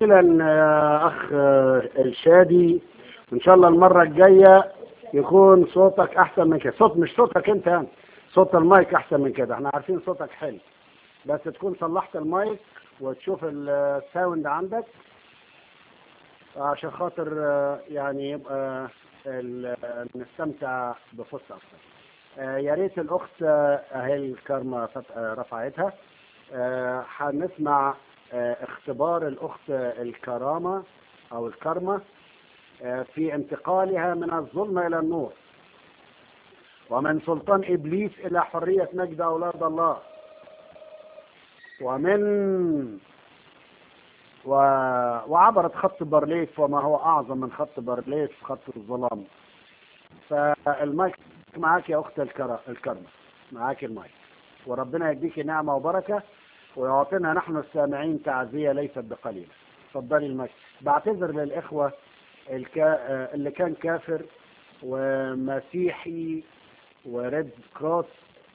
جزيلا يا اخ الشادي ان شاء الله المره الجايه يكون صوتك احسن من كده صوت مش صوتك انت يعني صوت المايك احسن من كده احنا عارفين صوتك حلو بس تكون صلحت المايك وتشوف الساوند عندك عشان خاطر يعني يبقى نستمتع بفرصة أكثر يا ريت الأخت أهي الكرمة رفعتها هنسمع اختبار الأخت الكرامة أو الكرمة في انتقالها من الظلمة إلى النور ومن سلطان إبليس إلى حرية مجد أولاد الله ومن و... وعبرت خط بارليف وما هو أعظم من خط بارليف خط الظلام فالمايك معاك يا أخت الكر... الكرمة معاك المايك وربنا يديك نعمة وبركة ويعطينا نحن السامعين تعزية ليست بقليلة اتفضلي المايك بعتذر للإخوة الكا... اللي كان كافر ومسيحي وريد كروس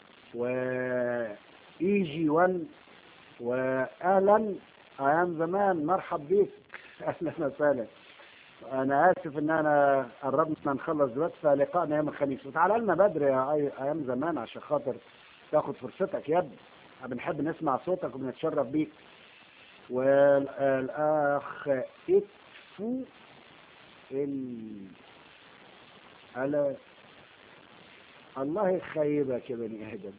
وإي جي 1 وأهلا أيام زمان مرحب بيك أهلا وسهلا أنا آسف إن أنا قربنا نخلص دلوقتي فلقائنا يوم الخميس وتعالى لنا بدري يا أيام زمان عشان خاطر تاخد فرصتك يا ابني بنحب نسمع صوتك وبنتشرف بيك والأخ إتفو ال على الله يخيبك يا بني آدم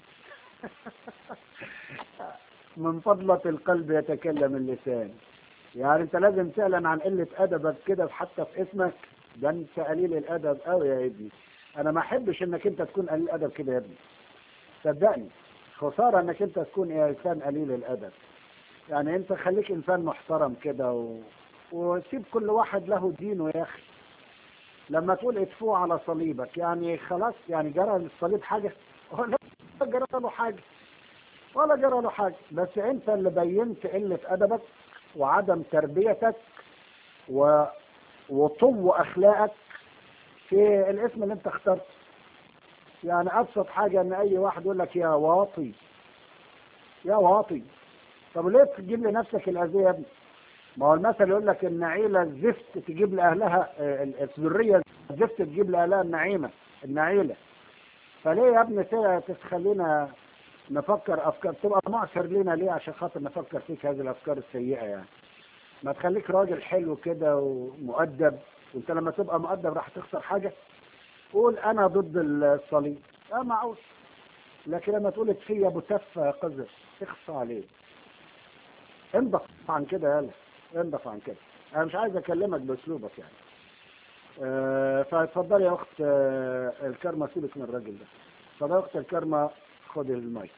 من فضلة القلب يتكلم اللسان يعني انت لازم تعلن عن قلة ادبك كده حتى في اسمك ده انت قليل الادب قوي يا ابني انا ما احبش انك انت تكون قليل الادب كده يا ابني صدقني خسارة انك انت تكون انسان قليل الادب يعني انت خليك انسان محترم كده و... وسيب كل واحد له دينه يا اخي لما تقول ادفوه على صليبك يعني خلاص يعني جرى للصليب حاجة ولا جرى له حاجة ولا جرى له حاجة بس انت اللي بينت قلة ادبك وعدم تربيتك و... وطو اخلاقك في الاسم اللي انت اخترته يعني ابسط حاجة ان اي واحد يقول لك يا واطي يا واطي طب ليه تجيب لنفسك الاذية يا ابني ما هو المثل يقول لك النعيلة الزفت تجيب لأهلها الذرية الزفت تجيب لأهلها النعيمة النعيلة فليه يا ابني تخلينا نفكر أفكار تبقى معسر لنا ليه عشان خاطر نفكر فيك هذه الأفكار السيئة يعني ما تخليك راجل حلو كده ومؤدب وانت لما تبقى مؤدب راح تخسر حاجة قول أنا ضد الصليب اه معقول لكن لما تقول فيا ابو تفه قذر اخصى عليه انضف عن كده يالا انضف عن كده انا مش عايز اكلمك باسلوبك يعني أه فاتفضلي يا اخت أه الكرمه سيبك من الراجل ده اتفضلي يا اخت الكرمه خدي المايك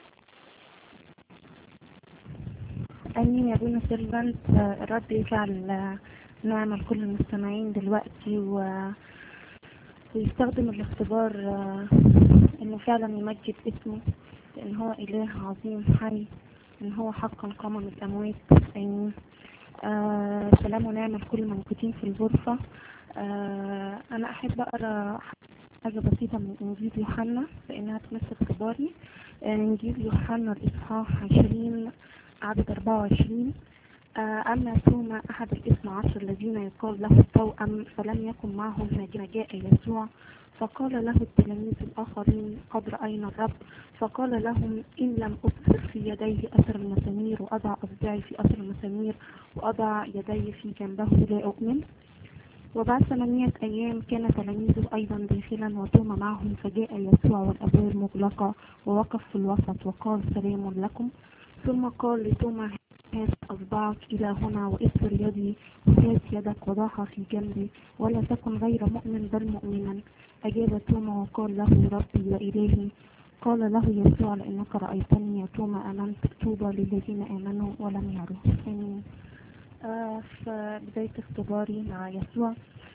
امين يا ابونا سيرفنت الرب يجعل نعمة لكل المستمعين دلوقتي و... ويستخدم الاختبار انه فعلا يمجد اسمه لان هو اله عظيم حي ان هو حقا قام من الاموات امين آه سلام ونعمة لكل الموجودين في الغرفة آه انا احب اقرا حاجة بسيطة من انجيل يوحنا لانها تمس اختباري آه انجيل يوحنا الاصحاح عشرين عدد اربعة وعشرين أما توما أحد الاثنى عشر الذين يقال له التوأم فلم يكن معهم حين جاء يسوع فقال له التلاميذ الآخرين قد رأينا الرب فقال لهم إن لم أبصر في يديه أثر المسامير وأضع أصبعي في أثر المسامير وأضع يدي في جنبه لا أؤمن وبعد ثمانية أيام كان تلاميذه أيضا داخلا وتوما معهم فجاء يسوع والأبواب مغلقة ووقف في الوسط وقال سلام لكم ثم قال لتوما هات أصبعك إلى هنا وإسر يدي وهات يدك وضعها في جنبي ولا تكن غير مؤمن بل مؤمنا أجاب توما وقال له ربي وإلهي قال له يسوع لأنك رأيتني يا توما آمنت طوبى للذين آمنوا ولم يروا آمين آه في بداية اختباري مع يسوع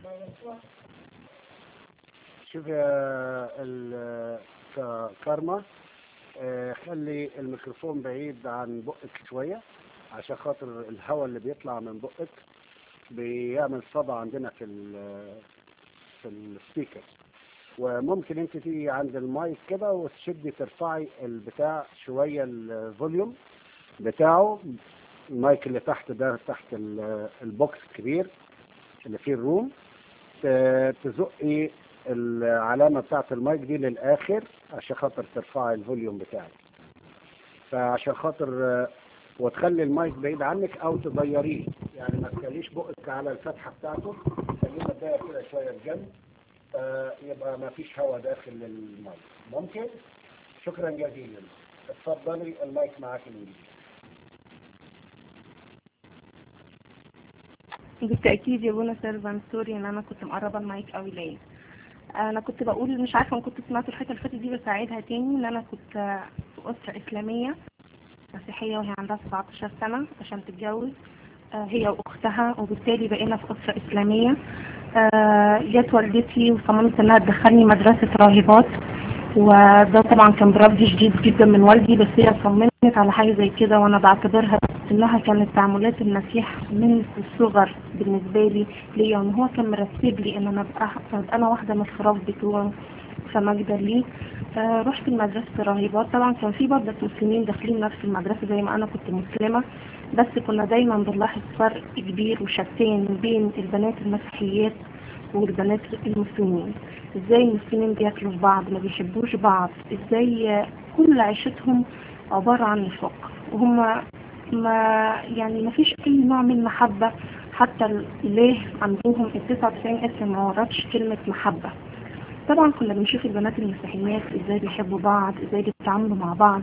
شوف يا الكارما آه خلي الميكروفون بعيد عن بقك شوية عشان خاطر الهواء اللي بيطلع من بقك بيعمل صدى عندنا في ال في السبيكر وممكن انت تيجي عند المايك كده وتشدي ترفعي البتاع شوية الفوليوم بتاعه المايك اللي تحت ده تحت ال- البوكس الكبير اللي فيه الروم ت- تزقي العلامة بتاعت المايك دي للآخر عشان خاطر ترفعي الفوليوم بتاعك فعشان خاطر آه، وتخلي المايك بعيد عنك او تغيريه يعني ما تخليش بقك على الفتحة بتاعته خليه متضايق كده شوية بجنب آه، يبقى ما فيش هواء داخل المايك ممكن شكرا جزيلا اتفضلي المايك معاك من جديد بالتأكيد يا بونا سيرفان سوري ان انا كنت مقربة المايك قوي ليا انا كنت بقول مش عارفة ان كنت سمعت الحته اللي فاتت دي بس اعيدها تاني ان انا كنت في اسرة اسلامية مسيحية وهي عندها 17 سنة عشان تتجوز آه، هي واختها وبالتالي بقينا في اسرة اسلامية آه، جت والدتي وصممت انها تدخلني مدرسة راهبات وده طبعا كان برفض شديد جدا من والدي بس هي صممت على حاجة زي كده وانا بعتبرها انها كانت تعاملات المسيح من الصغر بالنسبة لي ليا وان هو كان مرتب لي ان انا ابقى أبقى انا واحدة من الخراف بتوعه فمجدا لي آه، رحت المدرسة راهبات طبعا كان في برضه مسلمين داخلين نفس المدرسة زي ما انا كنت مسلمة بس كنا دايما بنلاحظ فرق كبير وشتان بين البنات المسيحيات والبنات المسلمين ازاي المسلمين بياكلوا في بعض ما بيحبوش بعض ازاي آه، كل عيشتهم عبارة عن نفاق وهم ما يعني ما فيش اي نوع من المحبة حتى الاله عندهم ال 99 اسم ما وردش كلمة محبة طبعا كنا بنشوف البنات المسيحيات ازاي بيحبوا بعض ازاي بيتعاملوا مع بعض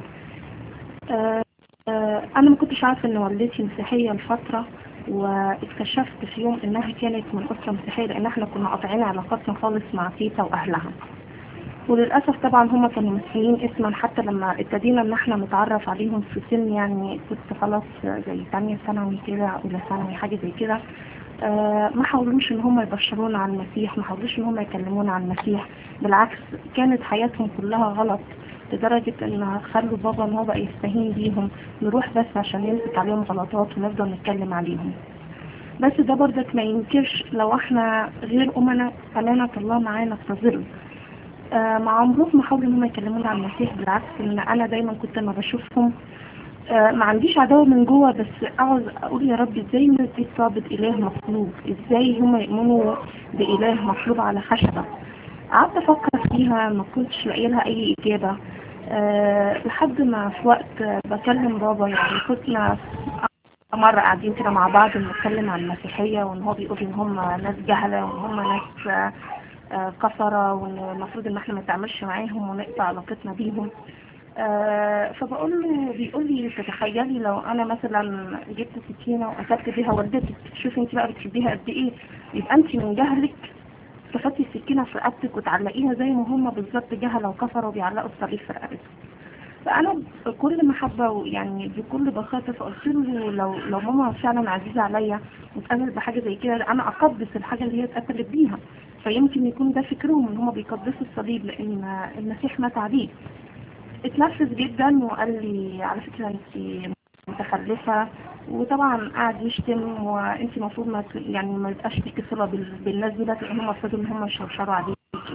آه آه انا ما كنتش عارفة ان والدتي مسيحية لفترة واكتشفت في يوم انها كانت من اسرة مسيحية لان احنا كنا قاطعين علاقاتنا خالص مع تيتا واهلها وللأسف طبعا هم كانوا مسيحيين اسما حتى لما ابتدينا ان احنا نتعرف عليهم في سن يعني كنت خلاص زي ثانية ثانوي كده اولى ثانوي حاجة زي كده آه ما حاولوش ان هم يبشرونا عن المسيح ما حاولوش ان هم يكلمونا عن المسيح بالعكس كانت حياتهم كلها غلط لدرجة ان خلوا بابا ان هو بقى يستهين بيهم نروح بس عشان يمسك عليهم غلطات ونفضل نتكلم عليهم بس ده برضك ما ينكرش لو احنا غير امنا امانة الله معانا تظل آه مع عمرهم ما حاولوا ان هم يكلمونا عن المسيح بالعكس ان انا دايما كنت لما بشوفهم آه ما عنديش عداوة من جوه بس اقعد اقول يا رب ازاي الناس دي تصابت اله مصلوب ازاي هم يؤمنوا باله مصلوب على خشبة قعدت افكر فيها ما كنتش لاقي لها اي اجابة أه لحد ما في وقت آه، بكلم بابا يعني كنا مرة قاعدين كده مع بعض بنتكلم عن المسيحية وان هو بيقول ان هم ناس جهلة وان هم ناس آه، آه، كفرة وان المفروض ان احنا ما نتعاملش معاهم ونقطع علاقتنا بيهم آه، فبقول له بيقول لي تتخيلي لو انا مثلا جبت سكينة وقتلت بيها والدتك شوفي انت بقى بتحبيها قد ايه يبقى انت من جهلك تحطي السكينة في رقبتك وتعلقيها زي ما هم بالظبط جهلة وكفرة وبيعلقوا الصليب في رقبتهم فانا بكل محبة ويعني بكل بساطة فقلت له لو لو ماما فعلا عزيزة عليا واتقابل بحاجة زي كده انا اقدس الحاجة اللي هي اتقتلت بيها فيمكن يكون ده فكرهم ان هم بيقدسوا الصليب لان المسيح مات عليه اتنرفز جدا وقال لي على فكرة انت متخلفة وطبعا قعد يشتم وانت المفروض ما ت- يعني ما يبقاش ليكي صلة بال- بالناس دي لان هم ابتدوا ان هم يشرشروا عليك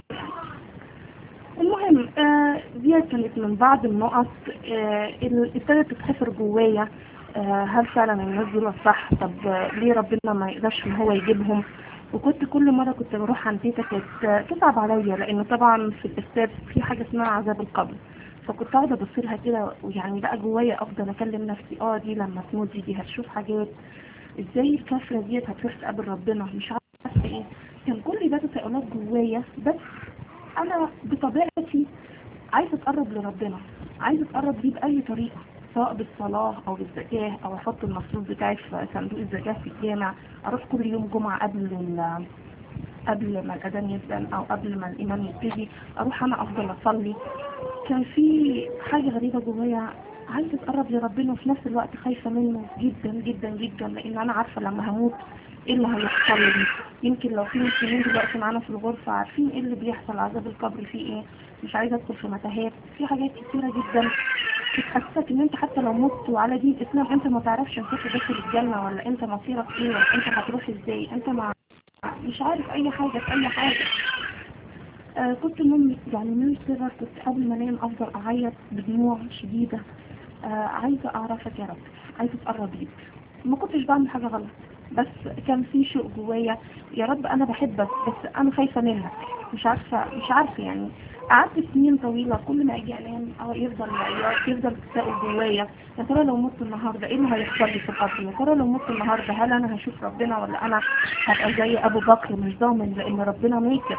المهم آه دي كانت من بعض النقط آه اللي ابتدت تتحفر جوايا آه هل فعلا الناس دول صح طب آه ليه ربنا ما يقدرش ان هو يجيبهم وكنت كل مرة كنت بروح عند تيتا كانت آه، تصعب عليا لان طبعا في الاستاذ في حاجة اسمها عذاب القبر فكنت اقعد ابص لها كده ويعني بقى جوايا افضل اكلم نفسي اه دي لما تموت دي, دي هتشوف حاجات ازاي الكافرة ديت هتروح تقابل ربنا مش عارفة ايه كان كل ده تساؤلات جوايا بس انا بطبيعتي عايزة اتقرب لربنا عايزة اتقرب ليه بأي طريقة سواء بالصلاة او بالزكاة او احط المصروف بتاعي في صندوق الزكاة في الجامع اروح كل يوم جمعة قبل ال قبل ما الاذان يبدأ او قبل ما الامام يبتدي اروح انا افضل اصلي كان في حاجة غريبة جوايا عايزة اتقرب لربنا وفي نفس الوقت خايفة منه جدا جدا جدا لان انا عارفة لما هموت ايه اللي هيحصل لي يمكن لو في مسلمين دلوقتي معانا في الغرفة عارفين ايه اللي بيحصل عذاب القبر فيه ايه مش عايزة ادخل في متاهات في حاجات كتيرة جدا بتحسسك ان انت حتى لو مت وعلى دين الاسلام انت ما تعرفش ان كنت داخل الجنة ولا انت مصيرك ايه ولا انت هتروح ازاي انت ما مش عارف اي حاجة في اي حاجة آه كنت من يعني من الصغر كنت قبل ما انام افضل اعيط بدموع شديدة آه عايزة اعرفك يا رب عايزة اتقرب ليك ما كنتش بعمل حاجة غلط بس كان في شوق جوايا يا رب انا بحبك بس انا خايفة منك مش عارفة مش عارفة يعني قعدت سنين طويلة كل ما اجي انام او يفضل العياط يفضل التساؤل جوايا يا ترى لو مت النهاردة ايه اللي هيحصل لي في القبر يا ترى لو مت النهاردة هل انا هشوف ربنا ولا انا هبقى زي ابو بكر مش ضامن لان ربنا ناكر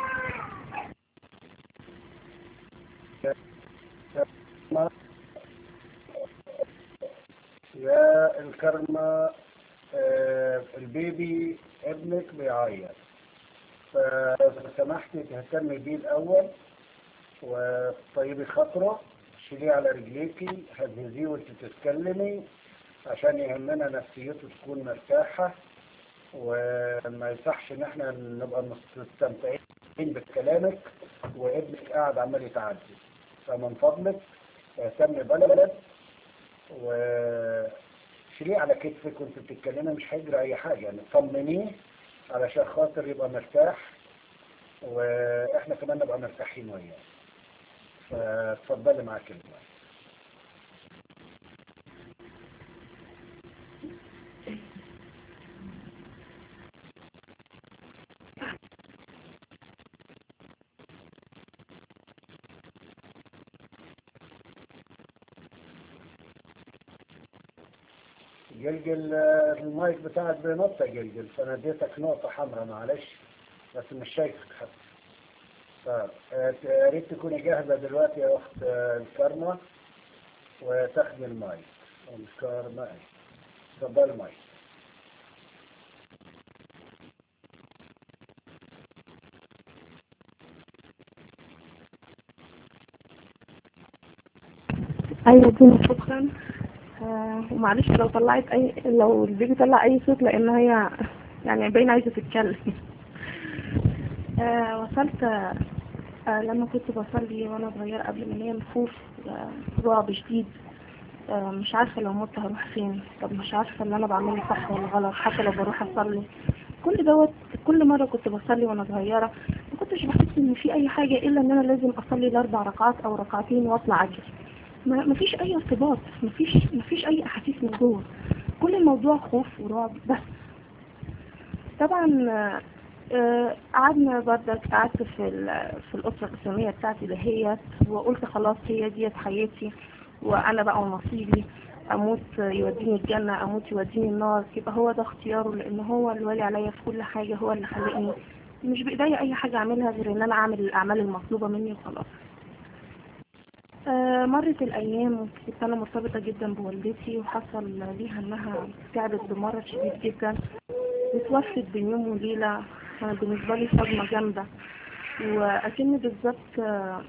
يا الكرمة آه، البيبي ابنك بيعيط فلو سمحتي تهتمي بيه الأول وطيبي خاطره شيليه على رجليكي هزهزيه وانت بتتكلمي عشان يهمنا نفسيته تكون مرتاحة وما يصحش ان احنا نبقى مستمتعين بكلامك وابنك قاعد عمال يتعدي فمن فضلك اهتمي بلد وشيليه على كتفك وانت بتتكلمي مش هيجري اي حاجة يعني طمنيه علشان خاطر يبقى مرتاح واحنا كمان نبقى مرتاحين وياه فاتفضلي معاك الماء جلجل آه، المايك بتاعك بينط يا جلجل فانا اديتك نقطة حمراء معلش بس مش شايفك حتى طيب آه، يا ريت تكوني جاهزة دلوقتي يا أخت آه، الكرمة وتاخدي المايك الكرمة اتفضلي المايك ايوه دي شكرا آه ومعلش لو طلعت اي لو الفيديو طلع اي صوت لان هي يعني باين عايزه تتكلم آه وصلت آه لما كنت بصلي وانا صغيره قبل ما انام خوف آه رعب شديد آه مش عارفه لو مت هروح فين طب مش عارفه اللي انا بعمله صح ولا غلط حتى لو بروح اصلي كل دوت كل مره كنت بصلي وانا صغيره ما كنتش بحس ان في اي حاجه الا ان انا لازم اصلي الاربع ركعات او ركعتين واطلع اجري ما مفيش اي ارتباط مفيش مفيش اي احاسيس من جوه كل الموضوع خوف ورعب بس طبعا آه، قعدنا بردك قعدت في ال- في الاسره الاسلاميه بتاعتي دهيت وقلت خلاص هي ديت حياتي وانا بقى ونصيبي اموت يوديني الجنه اموت يوديني النار يبقى هو ده اختياره لان هو اللي والي عليا في كل حاجه هو اللي خلقني مش بايديا اي حاجه اعملها غير ان انا اعمل الاعمال المطلوبه مني وخلاص آه، مرت الأيام كنت أنا مرتبطة جدا بوالدتي وحصل ليها إنها تعبت بمرض شديد جدا وتوفت بين يوم وليلة كانت بالنسبة لي صدمة جامدة وأكن بالظبط آه،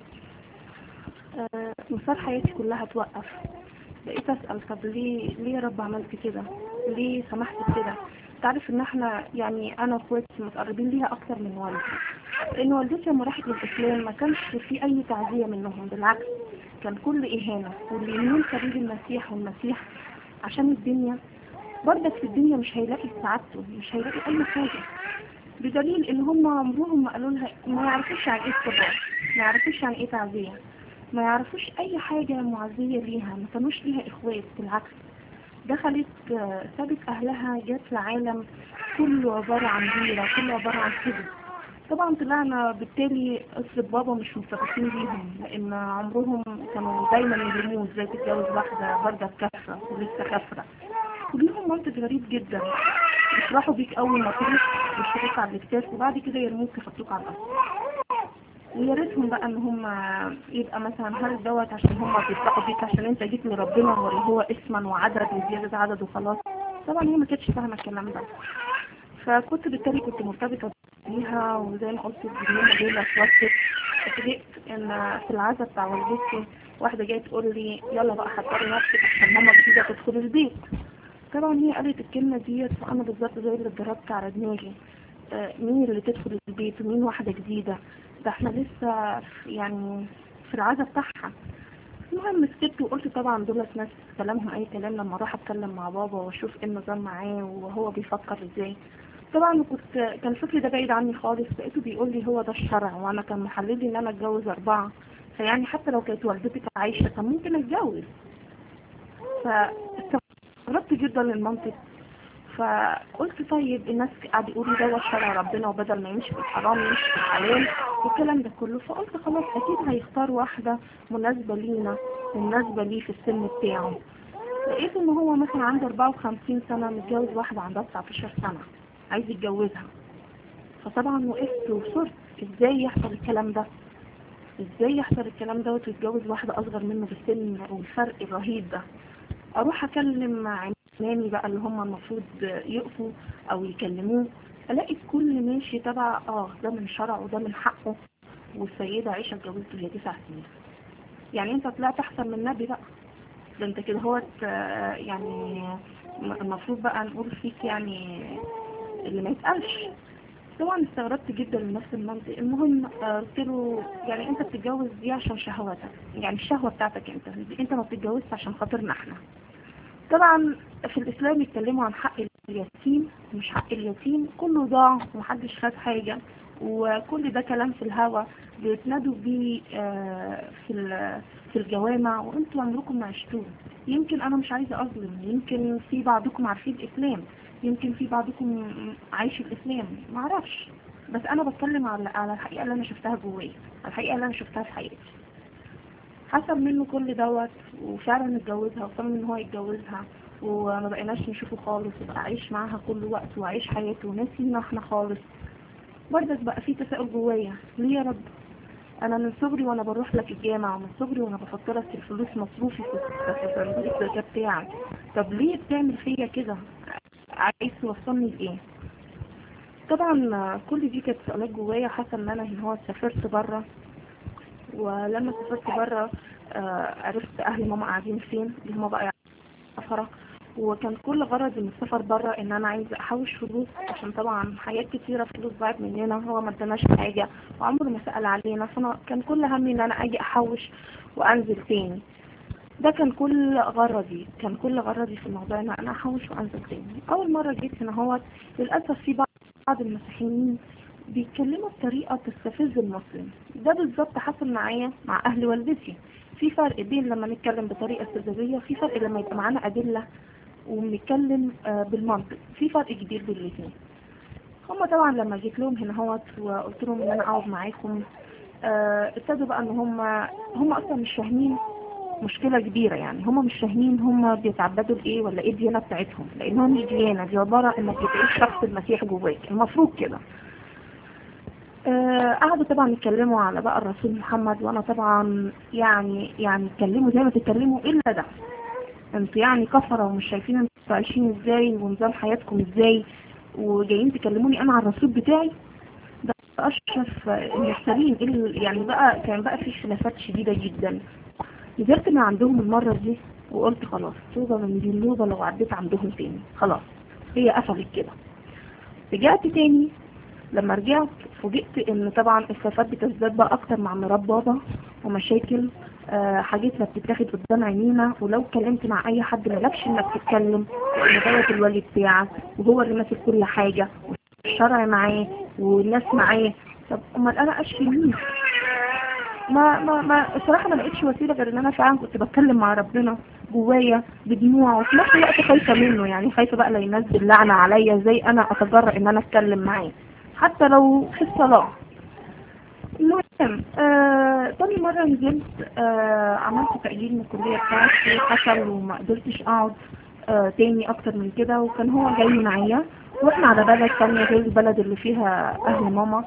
آه، مسار حياتي كلها توقف بقيت أسأل طب ليه ليه يا رب عملت كده ليه سمحت بكده تعرف ان احنا يعني انا واخواتي متقربين ليها اكتر من والدي لان والدتي لما راحت للاسلام ما كانش في اي تعزية منهم بالعكس كان كل اهانة واللي يمين سبيل المسيح والمسيح عشان الدنيا برضك في الدنيا مش هيلاقي سعادته مش هيلاقي اي حاجة بدليل ان هم عمرهم ما قالوا لها ما يعرفوش يعني ايه الصبر ما يعرفوش يعني ايه تعزية ما يعرفوش اي حاجة معزية ليها ما كانوش ليها اخوات بالعكس دخلت آه، سابت اهلها جت لعالم كله عبارة عن غيرة كله عبارة عن كذب طبعا طلعنا بالتالي اسرة بابا مش مستفيدين بيهم لان عمرهم كانوا دايما يلموا ازاي تتجوز واحدة برضه كافرة ولسه كافرة وليهم منطق غريب جدا يشرحوا بيك اول ما تروح يشرحوك على الاكتاف وبعد كده يرموك يحطوك على الارض ويا ريتهم بقى ان هم يبقى مثلا هل دوت عشان هم بيطلعوا بيك عشان انت جيت لربنا ولا هو اسما وعدد وزيادة عدد وخلاص طبعا هي ما كانتش فاهمه الكلام ده فكنت بالتالي كنت مرتبطة بيها وزي ما قلت اليوم دول اتوسط اتفاجئت ان في العزا بتاع والدتي واحدة جاية تقول لي يلا بقى حضري نفسك عشان ماما جديدة تدخل البيت طبعا هي قالت الكلمة ديت وانا بالظبط زي اللي اتضربت على دماغي آه، مين اللي تدخل البيت ومين واحدة جديدة ده احنا لسه في- يعني في العزا بتاعها المهم سكت وقلت طبعا دولت ناس كلامهم اي كلام لما اروح اتكلم مع بابا واشوف ايه النظام معاه وهو بيفكر ازاي طبعا كنت كان الفكر ده بعيد عني خالص لقيته بيقول لي هو ده الشرع وانا كان محلل لي ان انا اتجوز اربعه فيعني حتى لو كانت والدتي عايشه كان ممكن اتجوز فاستغربت جدا المنطق فقلت طيب الناس قاعد يقولوا ده شرع ربنا وبدل ما يمشي في الحرام يمشي في الحلال والكلام ده كله فقلت خلاص اكيد هيختار واحدة مناسبة لينا مناسبة ليه في السن بتاعه لقيت ان هو مثلا عنده 54 سنة متجوز واحدة عندها 19 سنة عايز يتجوزها فطبعا وقفت وصرت ازاي يحصل الكلام ده ازاي يحصل الكلام دوت ويتجوز واحدة اصغر منه في السن والفرق الرهيب ده اروح اكلم مع عمامي بقى اللي هم المفروض يقفوا او يكلموه الاقي الكل ماشي تبع اه ده من شرعه وده من حقه والسيدة عائشة اتجوزته هي تسع سنين يعني انت طلعت احسن من النبي بقى ده انت كده هو يعني المفروض بقى نقول فيك يعني اللي ما يتقالش طبعا استغربت جدا من نفس المنطق المهم قلت له يعني انت بتتجوز دي عشان شهواتك يعني الشهوة بتاعتك انت انت ما بتتجوزش عشان خاطرنا احنا طبعا في الاسلام يتكلموا عن حق اليتيم مش حق اليتيم كله ضاع ومحدش خد حاجة وكل ده كلام في الهوا بيتنادوا بيه في في الجوامع وانتوا عمركم ما عشتوه يمكن انا مش عايزه اظلم يمكن في بعضكم عارفين الاسلام يمكن في بعضكم عايش الاسلام ما اعرفش بس انا بتكلم على على الحقيقه اللي انا شفتها جوايا الحقيقه اللي انا شفتها في حياتي حصل منه كل دوت وفعلا اتجوزها وصمم ان هو يتجوزها وما بقيناش نشوفه خالص وبقى عايش معاها كل وقت وعايش حياته وناسينا احنا خالص برضك بقى في تساؤل جوايا ليه يا رب انا من صغري وانا بروح لك الجامع ومن صغري وانا بحط لك الفلوس مصروفي في صندوق الزكاه بتاعك طب ليه بتعمل فيا كده عايز توصلني لايه طبعا كل دي كانت سؤالات جوايا حاسه ان انا ان هو سافرت بره ولما سافرت بره عرفت اهل ماما قاعدين فين اللي هم بقى سفره وكان كل غرضي من السفر بره ان انا عايزه احوش فلوس عشان طبعا حاجات كتيره فلوس ضاعت مننا هو ما اداناش حاجه وعمره ما سال علينا فانا كان كل همي ان انا اجي احوش وانزل تاني ده كان كل غرضي كان كل غرضي في الموضوع ان انا احوش وانزل تاني اول مره جيت هنا هو للاسف في بعض المسيحيين بيتكلموا بطريقه تستفز المسلم ده بالظبط حصل معايا مع اهل والدتي في فرق بين لما نتكلم بطريقه استفزازيه وفي فرق لما يبقى معانا ادله وبنتكلم بالمنطق في فرق كبير بين الاثنين هم طبعا لما جيت لهم هنا هوت وقلت لهم ان انا اقعد معاكم ابتدوا بقى ان هم هم اصلا مش فاهمين مشكلة كبيرة يعني هم مش فاهمين هم بيتعبدوا لايه ولا ايه الديانة بتاعتهم لانها مش ديانة دي عبارة انك بتعيش شخص المسيح جواك المفروض كده آه قعدوا طبعا يتكلموا على بقى الرسول محمد وانا طبعا يعني يعني اتكلموا زي ما تتكلموا الا ده انتوا يعني كفرة ومش شايفين انتوا عايشين ازاي ونظام حياتكم ازاي وجايين تكلموني انا على الرسول بتاعي ده اشرف المرسلين يعني بقى كان بقى في خلافات شديدة جدا نزلت من عندهم المرة دي وقلت خلاص توبة من دي النوبة لو عديت عندهم تاني خلاص هي قفلت كده رجعت تاني لما رجعت فوجئت ان طبعا الخلافات بتزداد بقى اكتر مع مرات بابا ومشاكل آه حاجتنا بتتاخد قدام عينينا ولو اتكلمت مع اي حد مالكش انك تتكلم لان دوت الولي بتاعك وهو اللي ماسك كل حاجة والشرع معاه والناس معاه طب امال انا اشفي مين ما ما ما الصراحة ما لقيتش وسيلة غير ان انا فعلا كنت بتكلم مع ربنا جوايا بدموع وفي نفس الوقت خايفة منه يعني خايفة بقى لا ينزل لعنة عليا زي انا اتجرأ ان انا اتكلم معاه حتى لو في الصلاة المهم آه تاني مرة نزلت آه عملت تأجيل من الكلية بتاعتي حصل وما قدرتش اقعد آه تاني اكتر من كده وكان هو جاي معايا واحنا على بلد تانية غير البلد اللي فيها اهل ماما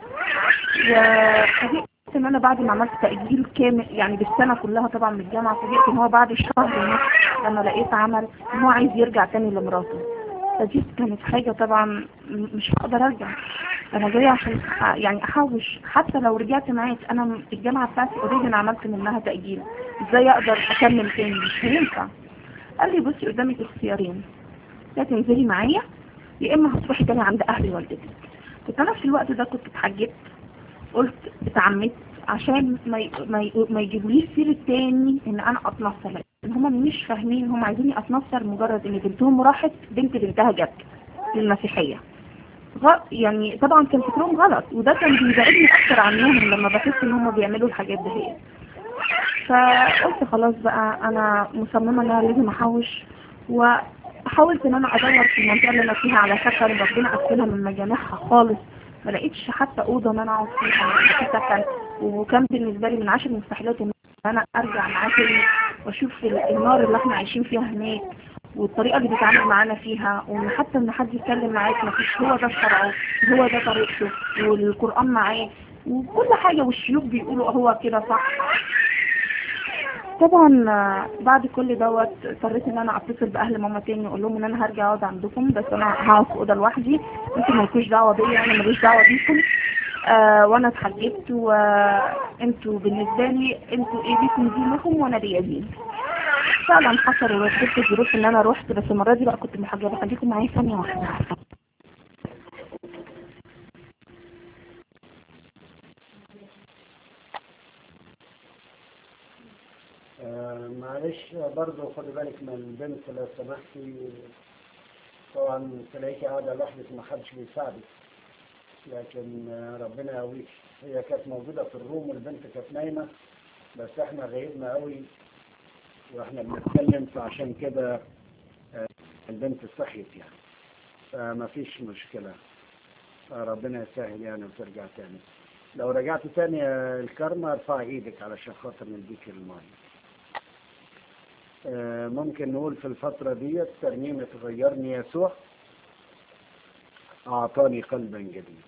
وفوجئت ان انا بعد ما عملت تأجيل كامل يعني بالسنة كلها طبعا من الجامعة فوجئت ان هو بعد شهر ونص لما لقيت عمل ان هو عايز يرجع تاني لمراته فدي كانت حاجة طبعا مش هقدر ارجع انا جاية عشان يعني احوش حتى لو رجعت معاك انا الجامعة بتاعتي اوريدي انا عملت منها تأجيل ازاي اقدر اكمل تاني مش هينفع قال لي بصي قدامك اختيارين يا تنزلي معايا يا اما هتروحي تاني عند اهلي والدتك كنت انا في الوقت ده كنت اتحجبت قلت اتعمدت عشان ما ي... ما, ي... ما يجيبوليش سيرة تاني ان انا اتنصر لان هما مش فاهمين هما عايزيني اتنصر مجرد ان بنتهم راحت بنت بنتها جت للمسيحية غ... يعني طبعا كان فكرهم غلط وده كان بيبعدني اكتر عنهم لما بحس ان هما بيعملوا الحاجات دي فقلت خلاص بقى انا مصممة ان انا لازم احوش و فحاولت ان انا ادور في المنطقه اللي انا فيها على سكن ربنا قفلها من مجامعها خالص ما لقيتش حتى اوضه ان انا اقعد فيها ما لقيتش سكن وكان بالنسبه لي من عشر المستحيلات ان انا ارجع معاه تاني واشوف ال- النار اللي احنا عايشين فيها هناك والطريقه اللي بيتعامل معانا فيها وان حتى ان حد يتكلم معاك ما فيش هو ده شرعه هو ده طريقته والقران معاه وكل حاجه والشيوخ بيقولوا هو كده صح طبعا آه، بعد كل دوت اضطريت ان انا اتصل باهل ماما تاني واقول لهم ان انا هرجع اقعد عندكم بس انا هقعد في اوضه لوحدي انتوا مالكوش دعوه بيا انا ماليش دعوه بيكم آه وانا اتحجبت وانتوا بالنسبه لي انتوا ايه بيكم دينكم وانا ليا دين فعلا حصل ووجدت الظروف ان انا رحت بس المره دي بقى كنت محجبه خليكم معايا ثانيه واحده آه، معلش برضه خدي بالك من البنت لو سمحتي طبعا تلاقيكي قاعدة لوحدك ما حدش بيساعدك لكن آه، ربنا يقويك هي كانت موجودة في الروم والبنت كانت نايمة بس احنا غيبنا قوي واحنا بنتكلم فعشان كده آه، البنت صحيت يعني فما فيش مشكلة فربنا يسهل يعني وترجع تاني لو رجعت تاني يا الكرمة ارفعي ايدك علشان خاطر نديك المية آه، ممكن نقول في الفترة دي ترنيمة غيرني يسوع أعطاني قلبا جديد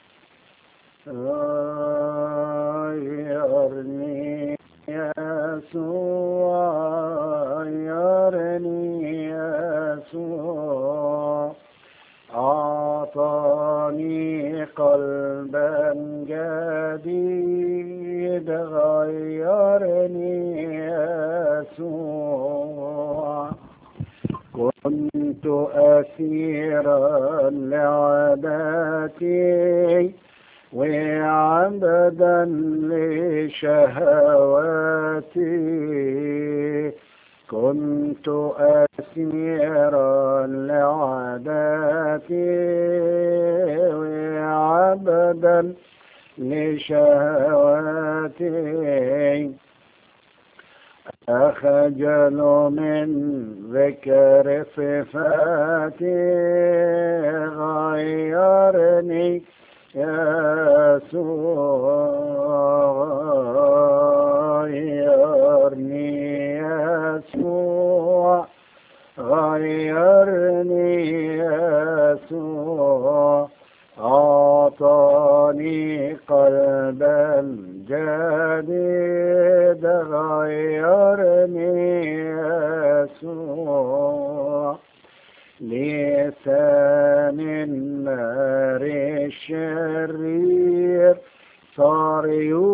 غيرني يسوع غيرني يسوع أعطاني قلبا جديد غيرني يسوع كنت أسيرا لعاداتي وعبدا لشهواتي كنت أسيرا لعاداتي وعبدا لشهواتي أخجل من ذكر صفاتي غيرني يسوع غيرني يسوع غيرني يسوع أعطاني قلبا جديد غيرني يسوع لسان النار الشرير صار